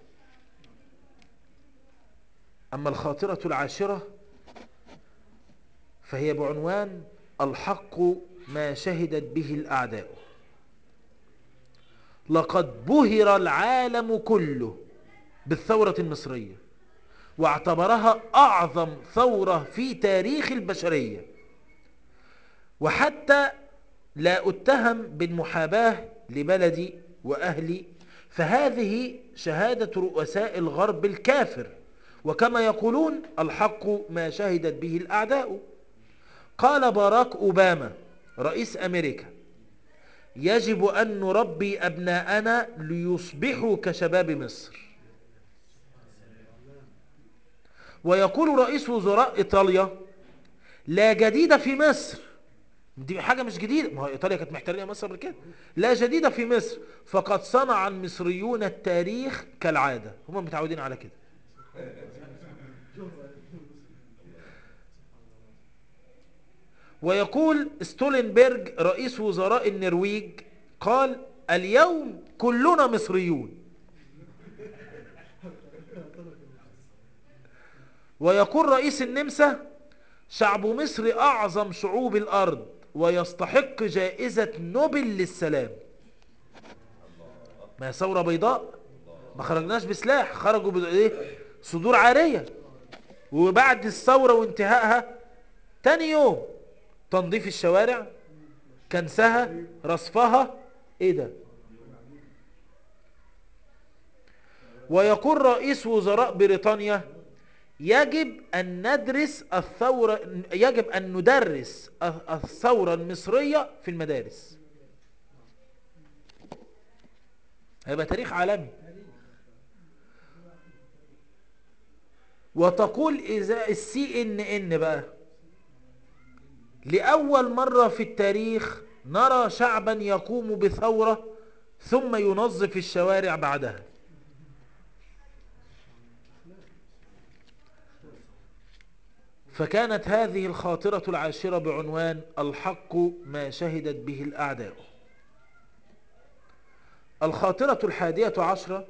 أما الخاطرة العاشرة فهي بعنوان الحق ما شهدت به الأعداء لقد بهر العالم كله بالثورة المصرية واعتبرها أعظم ثورة في تاريخ البشرية وحتى لا أتهم بالمحاباة لبلدي وأهلي فهذه شهادة رؤساء الغرب الكافر وكما يقولون الحق ما شهدت به الأعداء قال باراك أوباما رئيس أمريكا يجب أن نربي أبناءنا ليصبحوا كشباب مصر ويقول رئيس وزراء إيطاليا لا جديد في مصر دي حاجة مش جديدة ما هو إيطاليا كانت محتلية مصر قبل كده لا جديد في مصر فقد صنع المصريون التاريخ كالعادة هم متعودين على كده ويقول ستولنبرج رئيس وزراء النرويج قال اليوم كلنا مصريون ويقول رئيس النمسا شعب مصر أعظم شعوب الأرض ويستحق جائزة نوبل للسلام ما هي ثورة بيضاء ما خرجناش بسلاح خرجوا بإيه صدور عارية وبعد الثورة وانتهائها تاني يوم تنظيف الشوارع كنسها رصفها ايه ده ويقول رئيس وزراء بريطانيا يجب أن ندرس الثورة يجب أن ندرس الثورة المصرية في المدارس هيبقى تاريخ عالمي وتقول إذا السي ان ان بقى لأول مرة في التاريخ نرى شعبا يقوم بثورة ثم ينظف الشوارع بعدها فكانت هذه الخاطرة العاشرة بعنوان الحق ما شهدت به الأعداء الخاطرة الحادية عشرة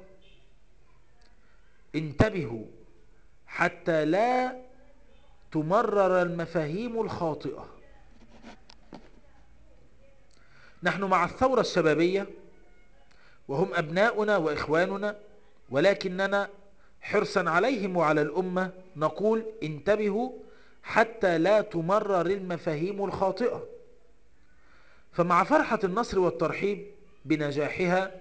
انتبهوا حتى لا تمرر المفاهيم الخاطئة نحن مع الثورة الشبابية وهم أبناؤنا وإخواننا ولكننا حرصا عليهم وعلى الأمة نقول انتبهوا حتى لا تمرر المفاهيم الخاطئة فمع فرحة النصر والترحيب بنجاحها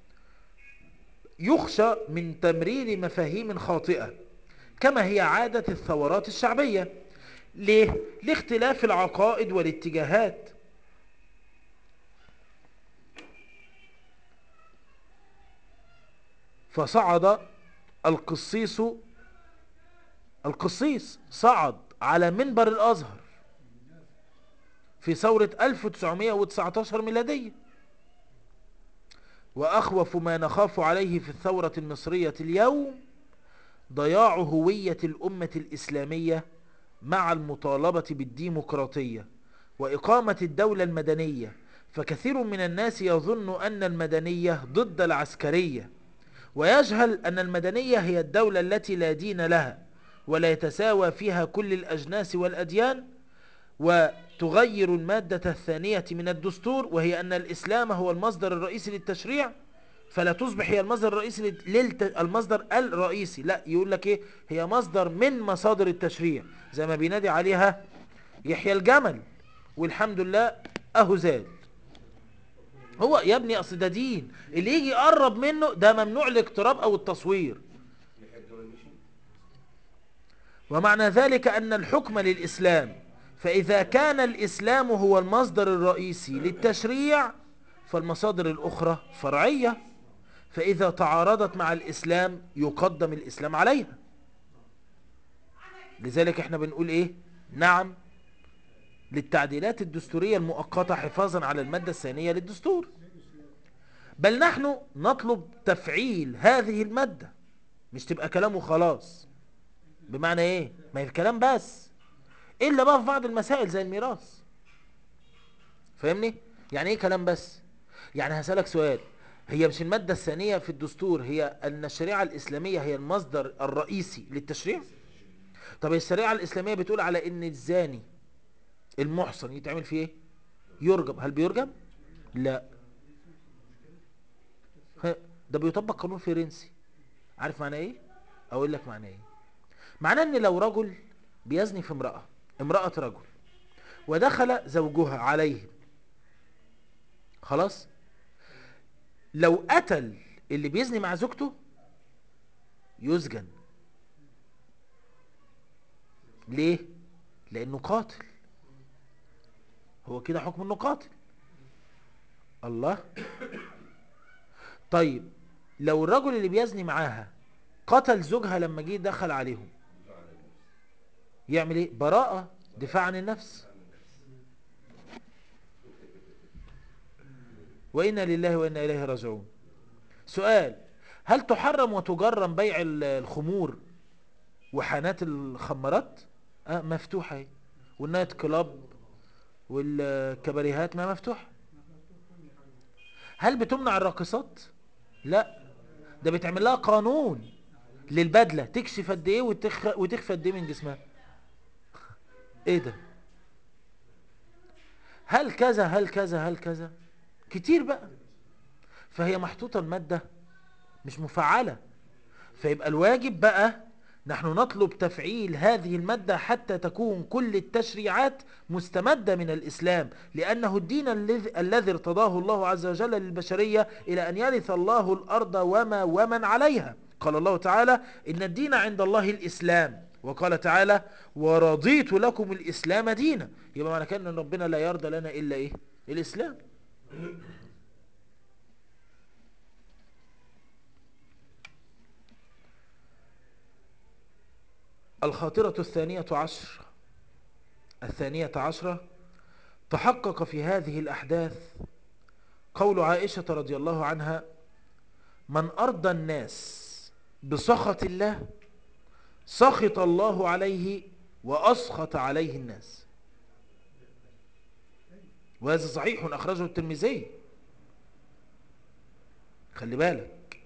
يخشى من تمرير مفاهيم خاطئة كما هي عادة الثورات الشعبية ليه؟ لاختلاف العقائد والاتجاهات فصعد القصيص القصيص صعد على منبر الأزهر في ثورة 1919 ميلادية وأخوف ما نخاف عليه في الثورة المصرية اليوم ضياع هوية الأمة الإسلامية مع المطالبة بالديمقراطية وإقامة الدولة المدنية فكثير من الناس يظن أن المدنية ضد العسكرية ويجهل أن المدنية هي الدولة التي لا دين لها ولا يتساوى فيها كل الأجناس والأديان وتغير المادة الثانية من الدستور وهي أن الإسلام هو المصدر الرئيسي للتشريع فلا تصبح هي المصدر الرئيسي للت... المصدر الرئيسي لا يقول لك ايه هي مصدر من مصادر التشريع زي ما بينادي عليها يحيى الجمل والحمد لله اهو زاد هو يا ابني اصل ده دين اللي يجي يقرب منه ده ممنوع الاقتراب او التصوير ومعنى ذلك ان الحكم للاسلام فاذا كان الاسلام هو المصدر الرئيسي للتشريع فالمصادر الاخرى فرعيه فإذا تعارضت مع الإسلام يقدم الإسلام عليها لذلك احنا بنقول ايه نعم للتعديلات الدستورية المؤقتة حفاظا على المادة الثانية للدستور بل نحن نطلب تفعيل هذه المادة مش تبقى كلام وخلاص بمعنى ايه ما هي الكلام بس الا بقى في بعض المسائل زي الميراث فاهمني يعني ايه كلام بس يعني هسألك سؤال هي مش المادة الثانية في الدستور هي أن الشريعة الإسلامية هي المصدر الرئيسي للتشريع طب الشريعة الإسلامية بتقول على أن الزاني المحصن يتعمل فيه ايه يرجم هل بيرجم لا ده بيطبق قانون فرنسي عارف معنى ايه اقول لك معنى ايه معناه ان لو رجل بيزني في امرأة امرأة رجل ودخل زوجها عليه خلاص لو قتل اللي بيزني مع زوجته يسجن ليه لانه قاتل هو كده حكم انه قاتل الله طيب لو الرجل اللي بيزني معاها قتل زوجها لما جه دخل عليهم يعمل ايه براءة دفاع عن النفس وإنا لله وإنا إليه راجعون سؤال هل تحرم وتجرم بيع الخمور وحانات الخمرات آه مفتوحة اهي والنايت كلاب والكباريهات ما مفتوحة هل بتمنع الراقصات لا ده بيتعمل لها قانون للبدلة تكشف قد ايه وتخ... وتخفى قد ايه من جسمها ايه ده هل كذا هل كذا هل كذا كتير بقى فهي محطوطة المادة مش مفعلة فيبقى الواجب بقى نحن نطلب تفعيل هذه المادة حتى تكون كل التشريعات مستمدة من الإسلام لأنه الدين الذي ارتضاه الله عز وجل للبشرية إلى أن يرث الله الأرض وما ومن عليها قال الله تعالى إن الدين عند الله الإسلام وقال تعالى ورضيت لكم الإسلام دينا يبقى معنى كان أن ربنا لا يرضى لنا إلا إيه الإسلام الخاطرة الثانية عشر الثانية عشرة تحقق في هذه الأحداث قول عائشة رضي الله عنها من أرضى الناس بسخط الله سخط الله عليه وأسخط عليه الناس وهذا صحيح أخرجه الترمذي خلي بالك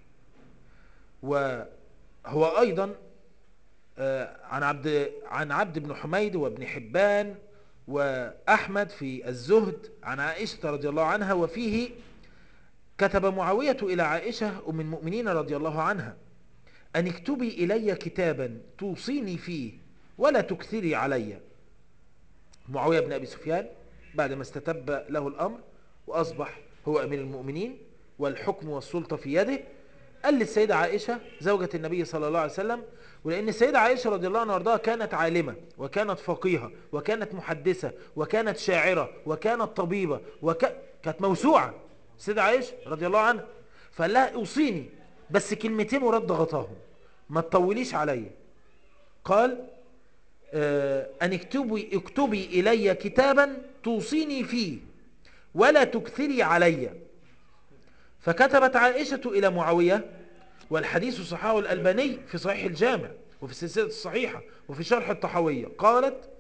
وهو أيضا آه، عن عبد عن عبد بن حميد وابن حبان وأحمد في الزهد عن عائشة رضي الله عنها وفيه كتب معاوية إلى عائشة أم المؤمنين رضي الله عنها أن اكتبي إلي كتابا توصيني فيه ولا تكثري علي معاوية بن أبي سفيان بعد ما استتب له الأمر وأصبح هو أمير المؤمنين والحكم والسلطة في يده قال للسيدة عائشة زوجة النبي صلى الله عليه وسلم ولأن السيدة عائشة رضي الله عنها وارضاها كانت عالمة وكانت فقيهة وكانت محدثة وكانت شاعرة وكانت طبيبة وكانت موسوعة السيدة عائشة رضي الله عنها فقال لها اوصيني بس كلمتين ورد غطاهم ما تطوليش عليا قال آه، أن اكتبي, اكتبي إلي كتابا توصيني فيه ولا تكثري علي فكتبت عائشة إلى معاوية والحديث صححه الألباني في صحيح الجامع وفي السلسلة الصحيحة وفي شرح الطحوية قالت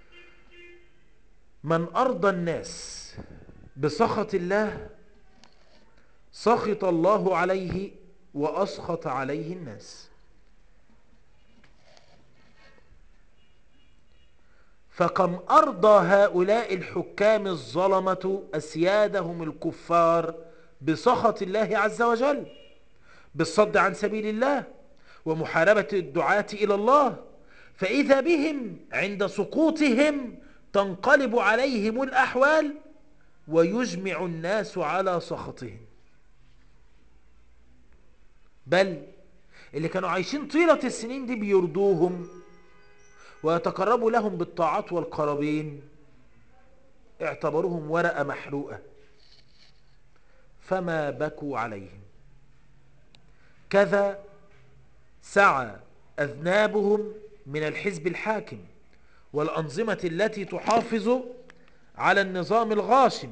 من أرضى الناس بسخط الله سخط الله عليه وأسخط عليه الناس فكم أرضى هؤلاء الحكام الظلمة أسيادهم الكفار بسخط الله عز وجل بالصد عن سبيل الله ومحاربة الدعاة إلى الله فإذا بهم عند سقوطهم تنقلب عليهم الأحوال ويجمع الناس على سخطهم بل اللي كانوا عايشين طيلة السنين دي بيرضوهم ويتقربوا لهم بالطاعات والقرابين اعتبروهم ورقة محروقة فما بكوا عليهم كذا سعى أذنابهم من الحزب الحاكم والأنظمة التي تحافظ على النظام الغاشم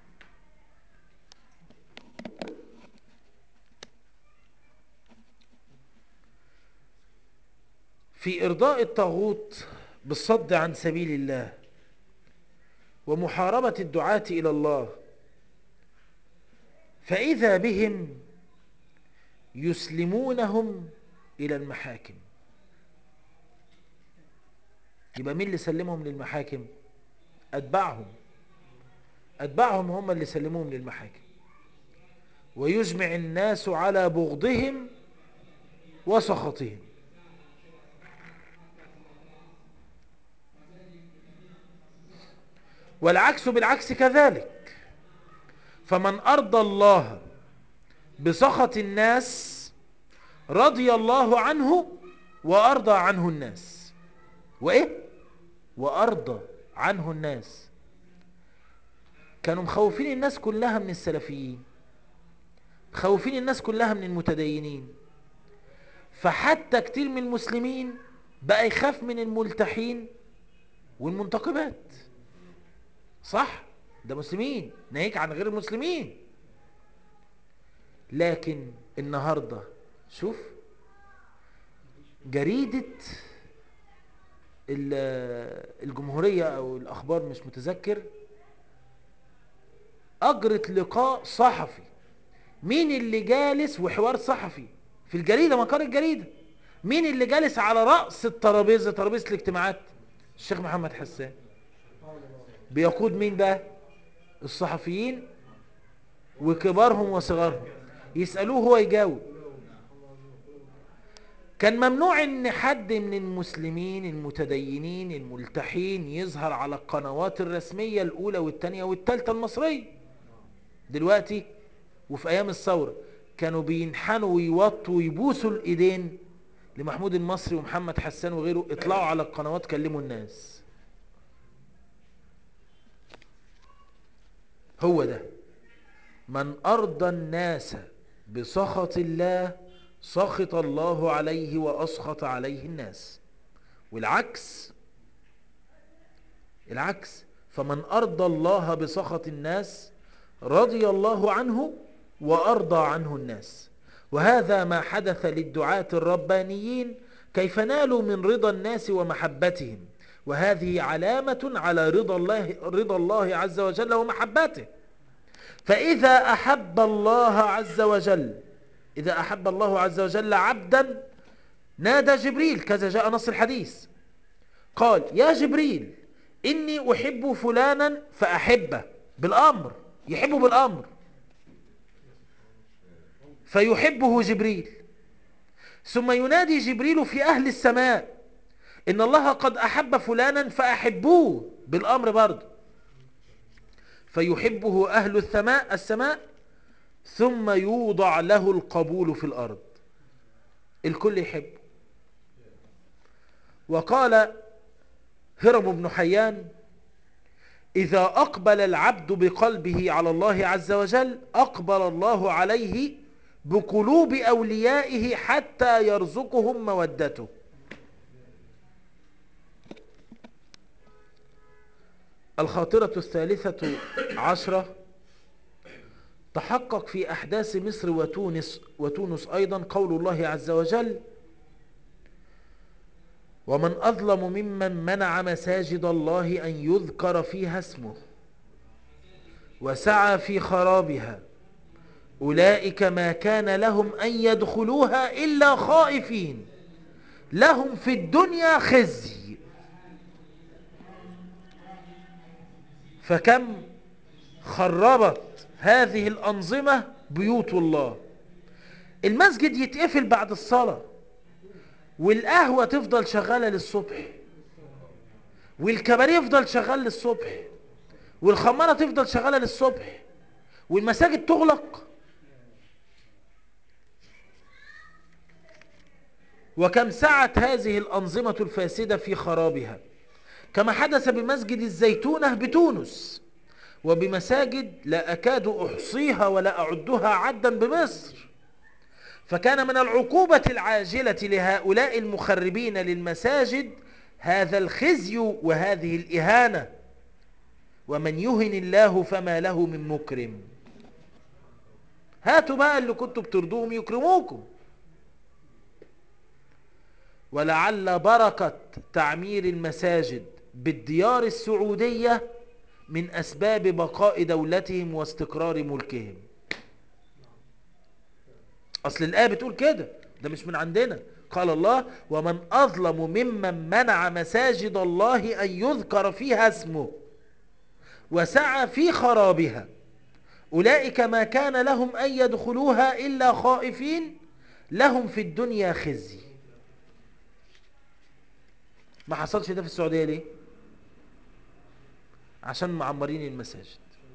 في إرضاء الطاغوت بالصد عن سبيل الله ومحاربة الدعاة إلى الله فإذا بهم يسلمونهم إلى المحاكم يبقى مين اللي سلمهم للمحاكم أتباعهم أتباعهم هم اللي سلموهم للمحاكم ويجمع الناس على بغضهم وسخطهم والعكس بالعكس كذلك فمن أرضى الله بسخط الناس رضي الله عنه وأرضى عنه الناس وإيه؟ وأرضى عنه الناس كانوا مخوفين الناس كلها من السلفيين مخوفين الناس كلها من المتدينين فحتى كتير من المسلمين بقى يخاف من الملتحين والمنتقبات صح ده مسلمين ناهيك عن غير المسلمين لكن النهاردة شوف جريدة الجمهورية او الاخبار مش متذكر اجرت لقاء صحفي مين اللي جالس وحوار صحفي في الجريدة مقر الجريدة مين اللي جالس على رأس الترابيزة ترابيزة الاجتماعات الشيخ محمد حسان بيقود مين بقى الصحفيين وكبارهم وصغارهم يسألوه هو يجاوب كان ممنوع ان حد من المسلمين المتدينين الملتحين يظهر على القنوات الرسمية الاولى والتانية والتالتة المصرية دلوقتي وفي ايام الثورة كانوا بينحنوا ويوطوا ويبوسوا الايدين لمحمود المصري ومحمد حسان وغيره اطلعوا على القنوات كلموا الناس هو ده من أرضى الناس بسخط الله سخط الله عليه وأسخط عليه الناس والعكس العكس فمن أرضى الله بسخط الناس رضي الله عنه وأرضى عنه الناس وهذا ما حدث للدعاة الربانيين كيف نالوا من رضا الناس ومحبتهم وهذه علامة على رضا الله, رضا الله عز وجل ومحبته فإذا أحب الله عز وجل إذا أحب الله عز وجل عبدا نادى جبريل كذا جاء نص الحديث قال يا جبريل إني أحب فلانا فأحبه بالأمر يحبه بالأمر فيحبه جبريل ثم ينادي جبريل في أهل السماء إن الله قد أحب فلانا فأحبوه بالأمر برضه فيحبه أهل السماء السماء ثم يوضع له القبول في الأرض الكل يحبه وقال هرم بن حيان إذا أقبل العبد بقلبه على الله عز وجل أقبل الله عليه بقلوب أوليائه حتى يرزقهم مودته الخاطرة الثالثة عشرة تحقق في أحداث مصر وتونس وتونس أيضا قول الله عز وجل ومن أظلم ممن منع مساجد الله أن يذكر فيها اسمه وسعى في خرابها أولئك ما كان لهم أن يدخلوها إلا خائفين لهم في الدنيا خزي فكم خربت هذه الأنظمة بيوت الله المسجد يتقفل بعد الصلاة والقهوة تفضل شغالة للصبح والكباريه يفضل شغال للصبح والخمارة تفضل شغالة للصبح والمساجد تغلق وكم سعت هذه الأنظمة الفاسدة في خرابها كما حدث بمسجد الزيتونة بتونس وبمساجد لا أكاد أحصيها ولا أعدها عدا بمصر فكان من العقوبة العاجلة لهؤلاء المخربين للمساجد هذا الخزي وهذه الإهانة ومن يهن الله فما له من مكرم هاتوا بقى اللي كنتوا بترضوهم يكرموكم ولعل بركة تعمير المساجد بالديار السعودية من أسباب بقاء دولتهم واستقرار ملكهم أصل الآية بتقول كده ده مش من عندنا قال الله ومن أظلم ممن منع مساجد الله أن يذكر فيها اسمه وسعى في خرابها أولئك ما كان لهم أن يدخلوها إلا خائفين لهم في الدنيا خزي ما حصلش ده في السعودية ليه عشان معمرين المساجد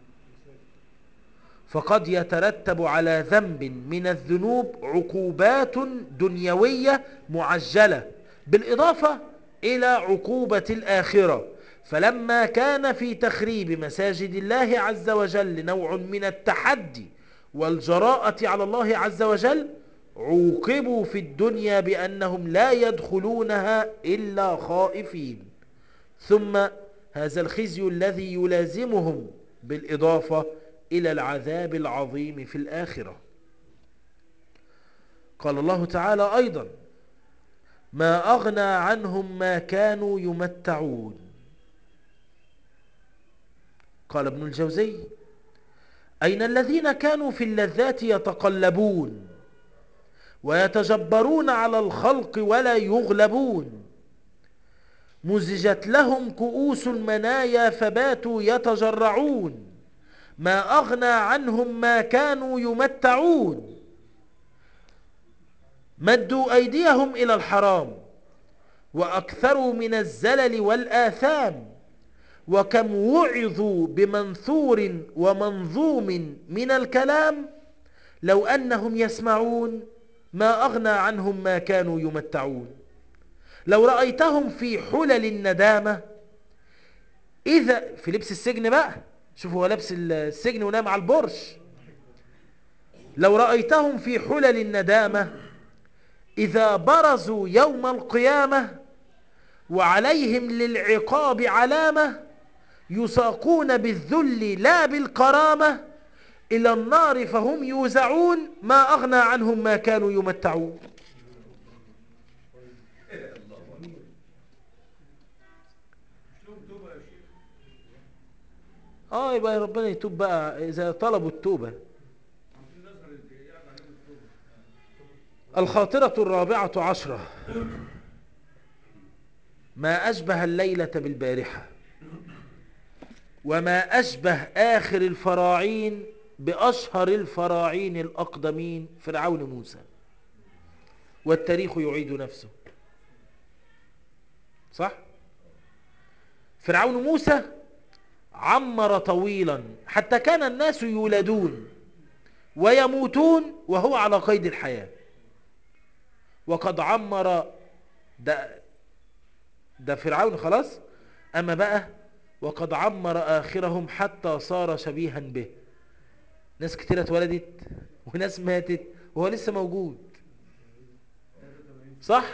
فقد يترتب على ذنب من الذنوب عقوبات دنيوية معجلة بالإضافة إلى عقوبة الآخرة فلما كان في تخريب مساجد الله عز وجل نوع من التحدي والجراءة على الله عز وجل عوقبوا في الدنيا بأنهم لا يدخلونها إلا خائفين ثم هذا الخزي الذي يلازمهم بالإضافة إلى العذاب العظيم في الآخرة قال الله تعالى أيضا ما أغنى عنهم ما كانوا يمتعون قال ابن الجوزي أين الذين كانوا في اللذات يتقلبون ويتجبرون على الخلق ولا يغلبون مزجت لهم كؤوس المنايا فباتوا يتجرعون ما أغنى عنهم ما كانوا يمتعون مدوا أيديهم إلى الحرام وأكثروا من الزلل والآثام وكم وعظوا بمنثور ومنظوم من الكلام لو أنهم يسمعون ما أغنى عنهم ما كانوا يمتعون لو رأيتهم في حلل الندامة إذا في لبس السجن بقى شوف هو لابس السجن ونام على البرش لو رأيتهم في حلل الندامة إذا برزوا يوم القيامة وعليهم للعقاب علامة يساقون بالذل لا بالكرامة إلى النار فهم يوزعون ما أغنى عنهم ما كانوا يمتعون اه يبقى ربنا يتوب بقى اذا طلبوا التوبة الخاطرة الرابعة عشرة ما أشبه الليلة بالبارحة وما أشبه آخر الفراعين بأشهر الفراعين الأقدمين فرعون موسى والتاريخ يعيد نفسه صح؟ فرعون موسى عمر طويلا حتى كان الناس يولدون ويموتون وهو على قيد الحياة وقد عمر ده, ده فرعون خلاص أما بقى وقد عمر آخرهم حتى صار شبيها به ناس كتيرة اتولدت وناس ماتت وهو لسه موجود صح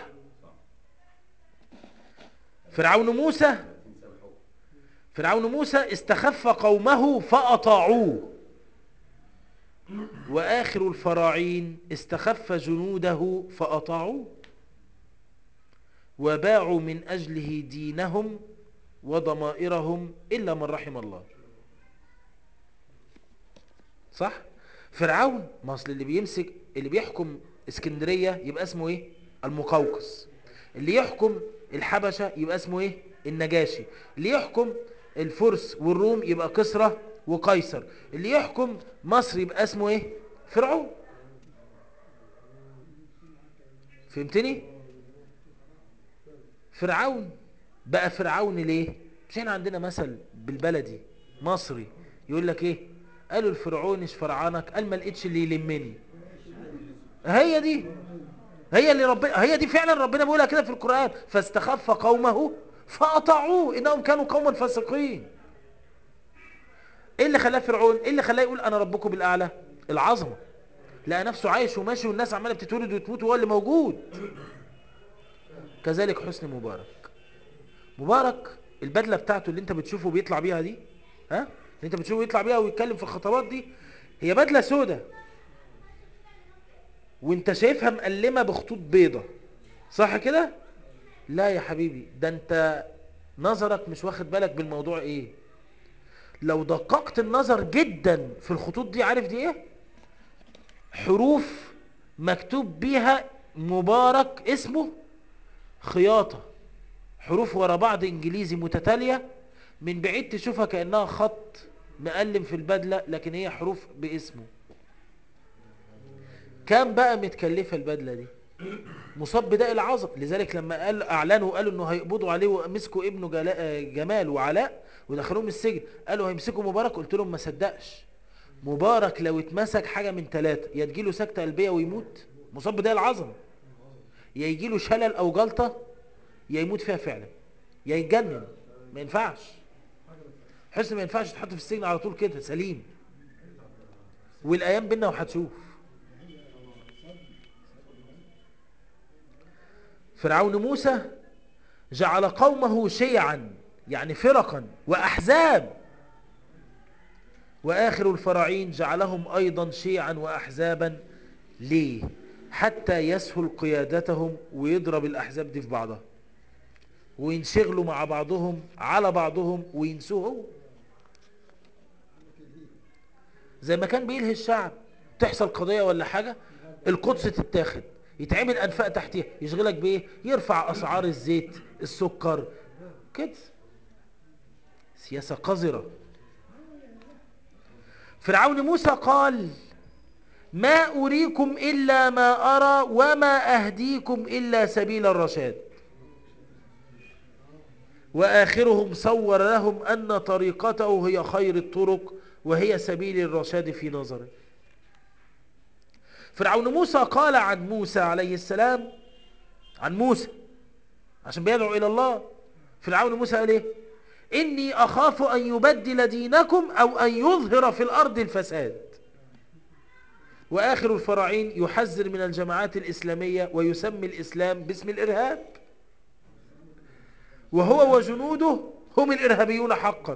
فرعون موسى فرعون موسى استخف قومه فأطاعوه وآخر الفراعين استخف جنوده فأطاعوه وباعوا من أجله دينهم وضمائرهم إلا من رحم الله صح فرعون ما اصل اللي بيمسك اللي بيحكم اسكندرية يبقى اسمه ايه المقوقس اللي يحكم الحبشة يبقى اسمه ايه النجاشي اللي يحكم الفرس والروم يبقى كسرى وقيصر اللي يحكم مصر يبقى اسمه ايه فرعون فهمتني فرعون بقى فرعون ليه مش احنا عندنا مثل بالبلدي مصري يقول لك ايه قالوا الفرعون ايش فرعانك قال ما لقيتش اللي يلمني هي دي هي اللي ربنا هي دي فعلا ربنا بيقولها كده في القرآن فاستخف قومه فأطاعوه إنهم كانوا قوما فاسقين إيه اللي خلاه فرعون إيه اللي خلاه يقول أنا ربكم بالأعلى العظمة لقى نفسه عايش وماشي والناس عمالة بتتولد وتموت وهو اللي موجود كذلك حسني مبارك مبارك البدلة بتاعته اللي انت بتشوفه بيطلع بيها دي ها اللي انت بتشوفه يطلع بيها ويتكلم في الخطابات دي هي بدلة سودة وانت شايفها مقلمة بخطوط بيضة صح كده لا يا حبيبي ده انت نظرك مش واخد بالك بالموضوع ايه لو دققت النظر جدا في الخطوط دي عارف دي ايه حروف مكتوب بيها مبارك اسمه خياطة حروف ورا بعض انجليزي متتالية من بعيد تشوفها كأنها خط مقلم في البدلة لكن هي حروف باسمه كان بقى متكلفة البدلة دي مصاب بداء العظم لذلك لما قال اعلنوا قالوا انه هيقبضوا عليه ومسكوا ابنه جلاء جمال وعلاء ودخلوهم السجن قالوا هيمسكوا مبارك قلت لهم ما صدقش مبارك لو اتمسك حاجة من ثلاثة يا تجيله سكتة قلبية ويموت مصاب بداء العظم يا يجيله شلل او جلطة يا يموت فيها فعلا يا يتجنن ما ينفعش حسن ما ينفعش تحط في السجن على طول كده سليم والايام بينا وهتشوف فرعون موسى جعل قومه شيعا يعني فرقا وأحزاب وآخر الفراعين جعلهم أيضا شيعا وأحزابا ليه حتى يسهل قيادتهم ويضرب الأحزاب دي في بعضها وينشغلوا مع بعضهم على بعضهم وينسوه هو زي ما كان بيلهي الشعب تحصل قضية ولا حاجة القدس تتاخد يتعمل انفاق تحتيها يشغلك بايه يرفع اسعار الزيت السكر كده سياسة قذرة فرعون موسى قال ما أريكم إلا ما أرى وما أهديكم إلا سبيل الرشاد وآخرهم صور لهم أن طريقته هي خير الطرق وهي سبيل الرشاد في نظره فرعون موسى قال عن موسى عليه السلام عن موسى عشان بيدعو الى الله فرعون موسى قال ايه اني اخاف ان يبدل دينكم او ان يظهر في الارض الفساد واخر الفراعين يحذر من الجماعات الاسلامية ويسمي الاسلام باسم الارهاب وهو وجنوده هم الارهابيون حقا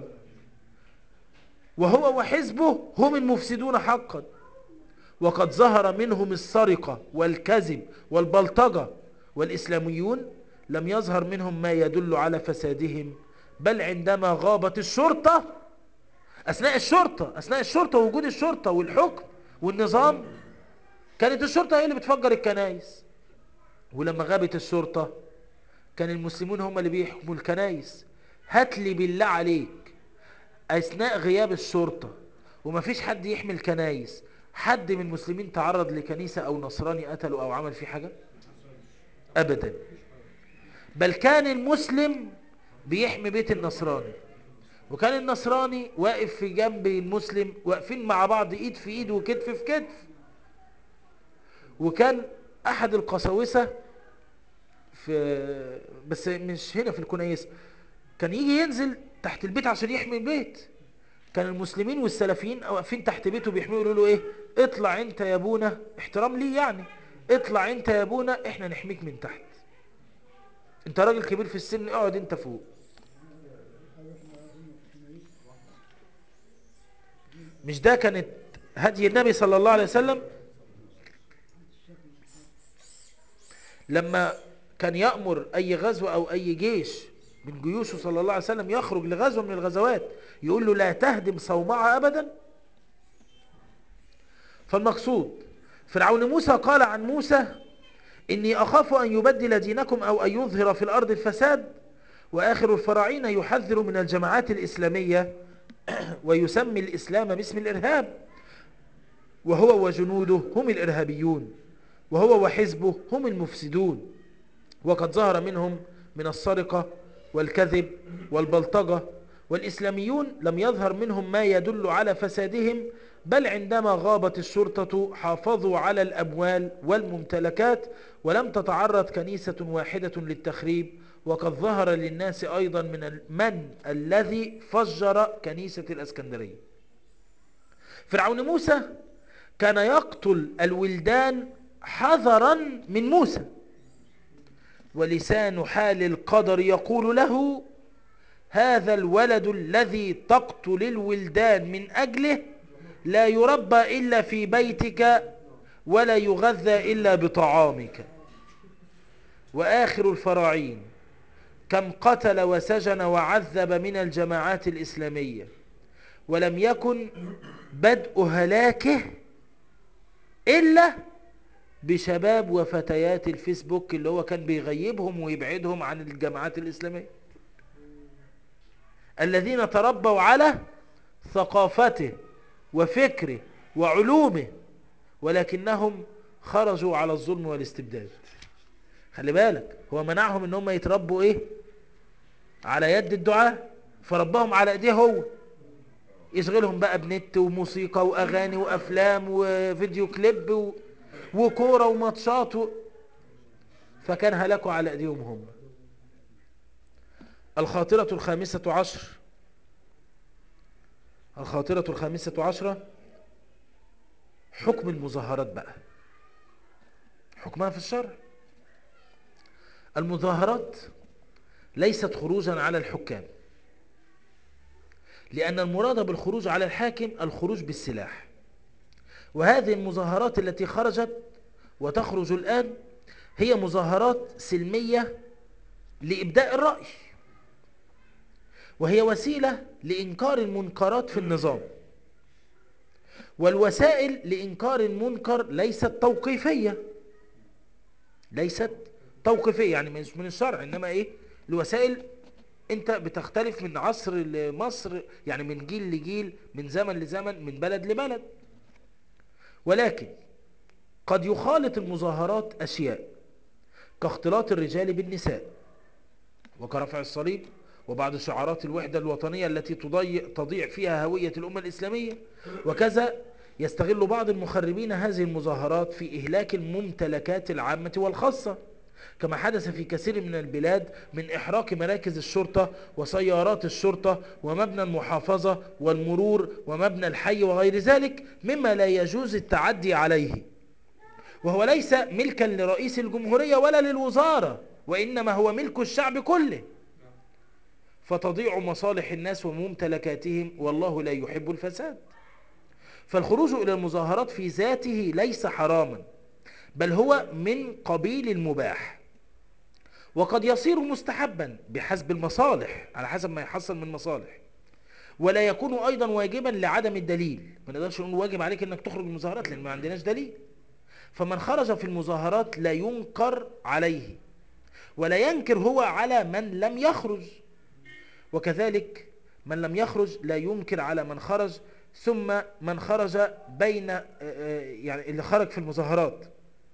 وهو وحزبه هم المفسدون حقا وقد ظهر منهم السرقة والكذب والبلطجة والإسلاميون لم يظهر منهم ما يدل على فسادهم بل عندما غابت الشرطة أثناء الشرطة أثناء الشرطة ووجود الشرطة والحكم والنظام كانت الشرطة هي اللي بتفجر الكنايس ولما غابت الشرطة كان المسلمون هم اللي بيحكموا الكنايس هات لي بالله عليك اثناء غياب الشرطة ومفيش حد يحمي الكنايس حد من المسلمين تعرض لكنيسة او نصراني قتله او عمل فيه حاجة ابدا بل كان المسلم بيحمي بيت النصراني وكان النصراني واقف في جنب المسلم واقفين مع بعض ايد في ايد وكتف في كتف وكان احد القساوسة في بس مش هنا في الكنايس كان يجي ينزل تحت البيت عشان يحمي البيت كان المسلمين والسلفيين واقفين تحت بيته بيحميه يقولوا له ايه اطلع انت يا ابونا احترام ليه يعني اطلع انت يا ابونا احنا نحميك من تحت انت راجل كبير في السن اقعد انت فوق مش ده كانت هدي النبي صلى الله عليه وسلم لما كان يأمر أي غزو أو أي جيش من جيوشه صلى الله عليه وسلم يخرج لغزوة من الغزوات يقول له لا تهدم صومعة أبدا فالمقصود فرعون موسى قال عن موسى إني أخاف أن يبدل دينكم أو أن يظهر في الأرض الفساد وآخر الفراعين يحذر من الجماعات الإسلامية ويسمي الإسلام باسم الإرهاب وهو وجنوده هم الإرهابيون وهو وحزبه هم المفسدون وقد ظهر منهم من السرقة والكذب والبلطجة والإسلاميون لم يظهر منهم ما يدل على فسادهم بل عندما غابت الشرطة حافظوا على الأموال والممتلكات ولم تتعرض كنيسة واحدة للتخريب وقد ظهر للناس أيضا من من الذي فجر كنيسة الأسكندرية فرعون موسى كان يقتل الولدان حذرا من موسى ولسان حال القدر يقول له هذا الولد الذي تقتل الولدان من أجله لا يربى إلا في بيتك ولا يغذى إلا بطعامك وآخر الفراعين كم قتل وسجن وعذب من الجماعات الإسلامية ولم يكن بدء هلاكه إلا بشباب وفتيات الفيسبوك اللي هو كان بيغيبهم ويبعدهم عن الجماعات الإسلامية الذين تربوا على ثقافته وفكره وعلومه ولكنهم خرجوا على الظلم والاستبداد خلي بالك هو منعهم ان هم يتربوا ايه على يد الدعاء فربهم على ايديه هو يشغلهم بقى بنت وموسيقى واغاني وافلام وفيديو كليب و... وكورة وماتشات و... فكان هلكوا على ايديهم هم الخاطرة الخامسة عشر الخاطرة الخامسة عشرة حكم المظاهرات بقى حكمها في الشرع المظاهرات ليست خروجا على الحكام لأن المراد بالخروج على الحاكم الخروج بالسلاح وهذه المظاهرات التي خرجت وتخرج الآن هي مظاهرات سلمية لإبداء الرأي وهي وسيلة لإنكار المنكرات في النظام والوسائل لإنكار المنكر ليست توقيفية ليست توقيفية يعني مش من الشرع إنما إيه الوسائل انت بتختلف من عصر لمصر يعني من جيل لجيل من زمن لزمن من بلد لبلد ولكن قد يخالط المظاهرات أشياء كاختلاط الرجال بالنساء وكرفع الصليب وبعض شعارات الوحدة الوطنية التي تضيع, تضيع فيها هوية الأمة الإسلامية وكذا يستغل بعض المخربين هذه المظاهرات في إهلاك الممتلكات العامة والخاصة كما حدث في كثير من البلاد من إحراق مراكز الشرطة وسيارات الشرطة ومبنى المحافظة والمرور ومبنى الحي وغير ذلك مما لا يجوز التعدي عليه وهو ليس ملكا لرئيس الجمهورية ولا للوزارة وإنما هو ملك الشعب كله فتضيع مصالح الناس وممتلكاتهم والله لا يحب الفساد فالخروج إلى المظاهرات في ذاته ليس حراما بل هو من قبيل المباح وقد يصير مستحبا بحسب المصالح على حسب ما يحصل من مصالح ولا يكون أيضا واجبا لعدم الدليل ما نقدرش نقول واجب عليك أنك تخرج المظاهرات لأن ما عندناش دليل فمن خرج في المظاهرات لا ينكر عليه ولا ينكر هو على من لم يخرج وكذلك من لم يخرج لا ينكر على من خرج ثم من خرج بين آه، آه، يعني اللي خرج في المظاهرات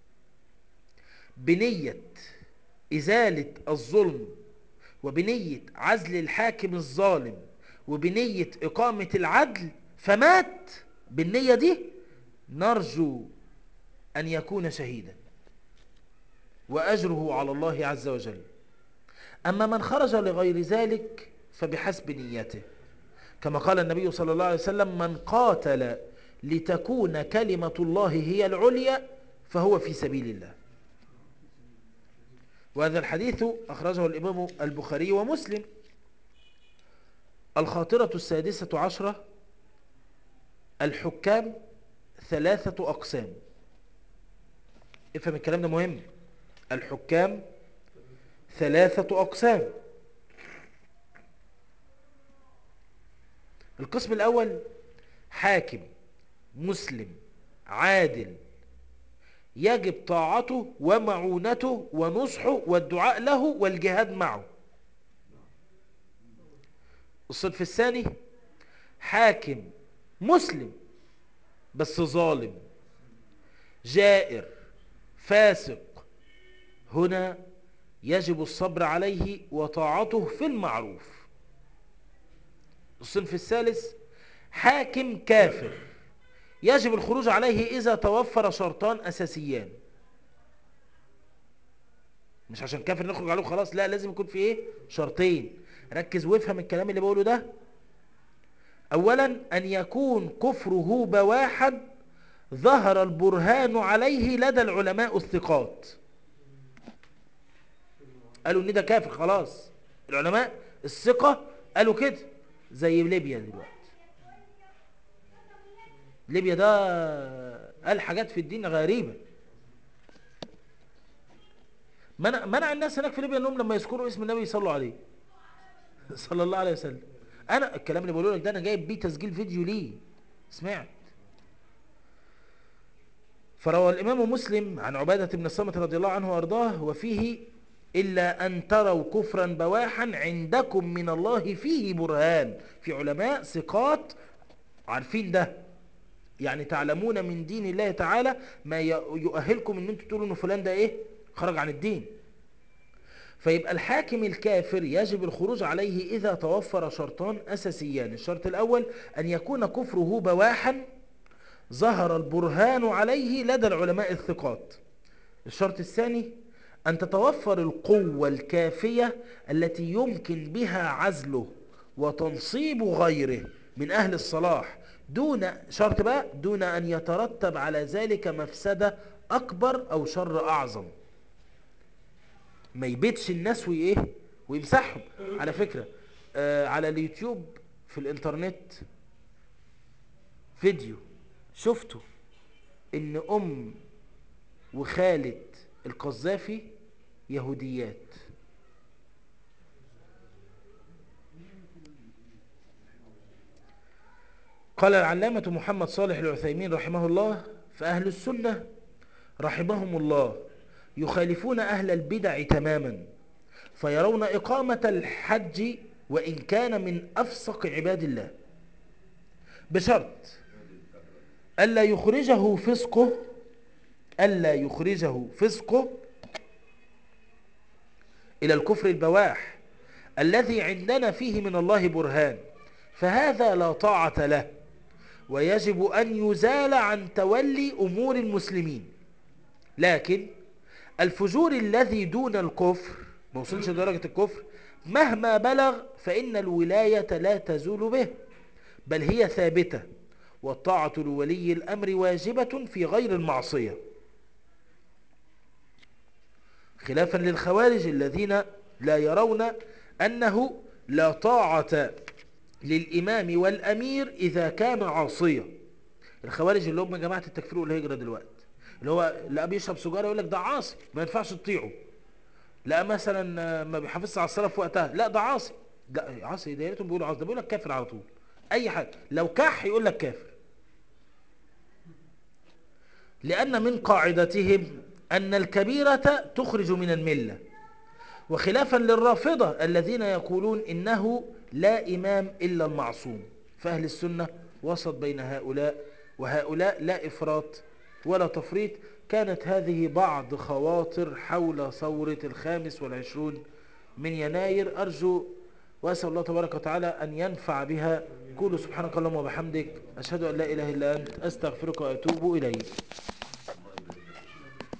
بنية إزالة الظلم وبنية عزل الحاكم الظالم وبنية إقامة العدل فمات بالنية دي نرجو أن يكون شهيدا وأجره على الله عز وجل أما من خرج لغير ذلك فبحسب نيته كما قال النبي صلى الله عليه وسلم من قاتل لتكون كلمة الله هي العليا فهو في سبيل الله وهذا الحديث أخرجه الإمام البخاري ومسلم الخاطرة السادسة عشرة الحكام ثلاثة أقسام افهم الكلام ده مهم الحكام ثلاثة أقسام القسم الأول حاكم مسلم عادل يجب طاعته ومعونته ونصحه والدعاء له والجهاد معه الصنف الثاني حاكم مسلم بس ظالم جائر فاسق هنا يجب الصبر عليه وطاعته في المعروف الصنف الثالث حاكم كافر يجب الخروج عليه إذا توفر شرطان أساسيان مش عشان كافر نخرج عليه خلاص لا لازم يكون في ايه شرطين ركز وافهم الكلام اللي بقوله ده اولا ان يكون كفره بواحا ظهر البرهان عليه لدى العلماء الثقات قالوا ان ده كافر خلاص العلماء الثقة قالوا كده زي ليبيا دلوقتي ليبيا ده قال حاجات في الدين غريبة منع, منع الناس هناك في ليبيا انهم لما يذكروا اسم النبي يصلوا عليه صلى الله عليه وسلم انا الكلام اللي بقوله لك ده انا جايب بيه تسجيل فيديو ليه سمعت فروى الامام مسلم عن عبادة بن الصامت رضي الله عنه وارضاه وفيه إلا أن تروا كفرا بواحا عندكم من الله فيه برهان في علماء ثقات عارفين ده يعني تعلمون من دين الله تعالى ما ي- يؤهلكم ان انتوا تقولوا ان فلان ده ايه خرج عن الدين فيبقى الحاكم الكافر يجب الخروج عليه إذا توفر شرطان أساسيان الشرط الأول أن يكون كفره بواحا ظهر البرهان عليه لدى العلماء الثقات الشرط الثاني أن تتوفر القوة الكافية التي يمكن بها عزله وتنصيب غيره من أهل الصلاح دون شرط بقى دون أن يترتب على ذلك مفسدة أكبر أو شر أعظم ما يبيتش الناس وإيه ويمسحهم على فكرة آه على اليوتيوب في الانترنت فيديو شفته ان ام وخالة القذافي يهوديات قال العلامة محمد صالح العثيمين رحمه الله فأهل السنة رحمهم الله يخالفون أهل البدع تماما فيرون إقامة الحج وإن كان من أفسق عباد الله بشرط ألا يخرجه فسقه ألا يخرجه فسقه إلى الكفر البواح الذي عندنا فيه من الله برهان فهذا لا طاعة له ويجب أن يزال عن تولي أمور المسلمين لكن الفجور الذي دون الكفر ما وصلش لدرجة الكفر مهما بلغ فإن الولاية لا تزول به بل هي ثابتة والطاعة لولي الأمر واجبة في غير المعصية خلافا للخوارج الذين لا يرون أنه لا طاعة للإمام والأمير إذا كان عاصيا الخوارج اللي هم جماعة التكفير والهجرة دلوقتي اللي هو لا بيشرب سجارة يقول لك ده عاصي ما ينفعش تطيعه لا مثلا ما بيحافظش على الصلاة في وقتها لا ده عاصي لا عاصي ده يا ريتهم بيقولوا عاصي ده بيقول لك كافر على طول أي حاجة لو كح يقول لك كافر لأن من قاعدتهم أن الكبيرة تخرج من الملة وخلافا للرافضة الذين يقولون إنه لا إمام إلا المعصوم فأهل السنة وسط بين هؤلاء وهؤلاء لا إفراط ولا تفريط كانت هذه بعض خواطر حول ثورة الخامس والعشرون من يناير أرجو وأسأل الله تبارك وتعالى أن ينفع بها قولوا سبحانك اللهم وبحمدك أشهد أن لا إله إلا أنت أستغفرك وأتوب إليك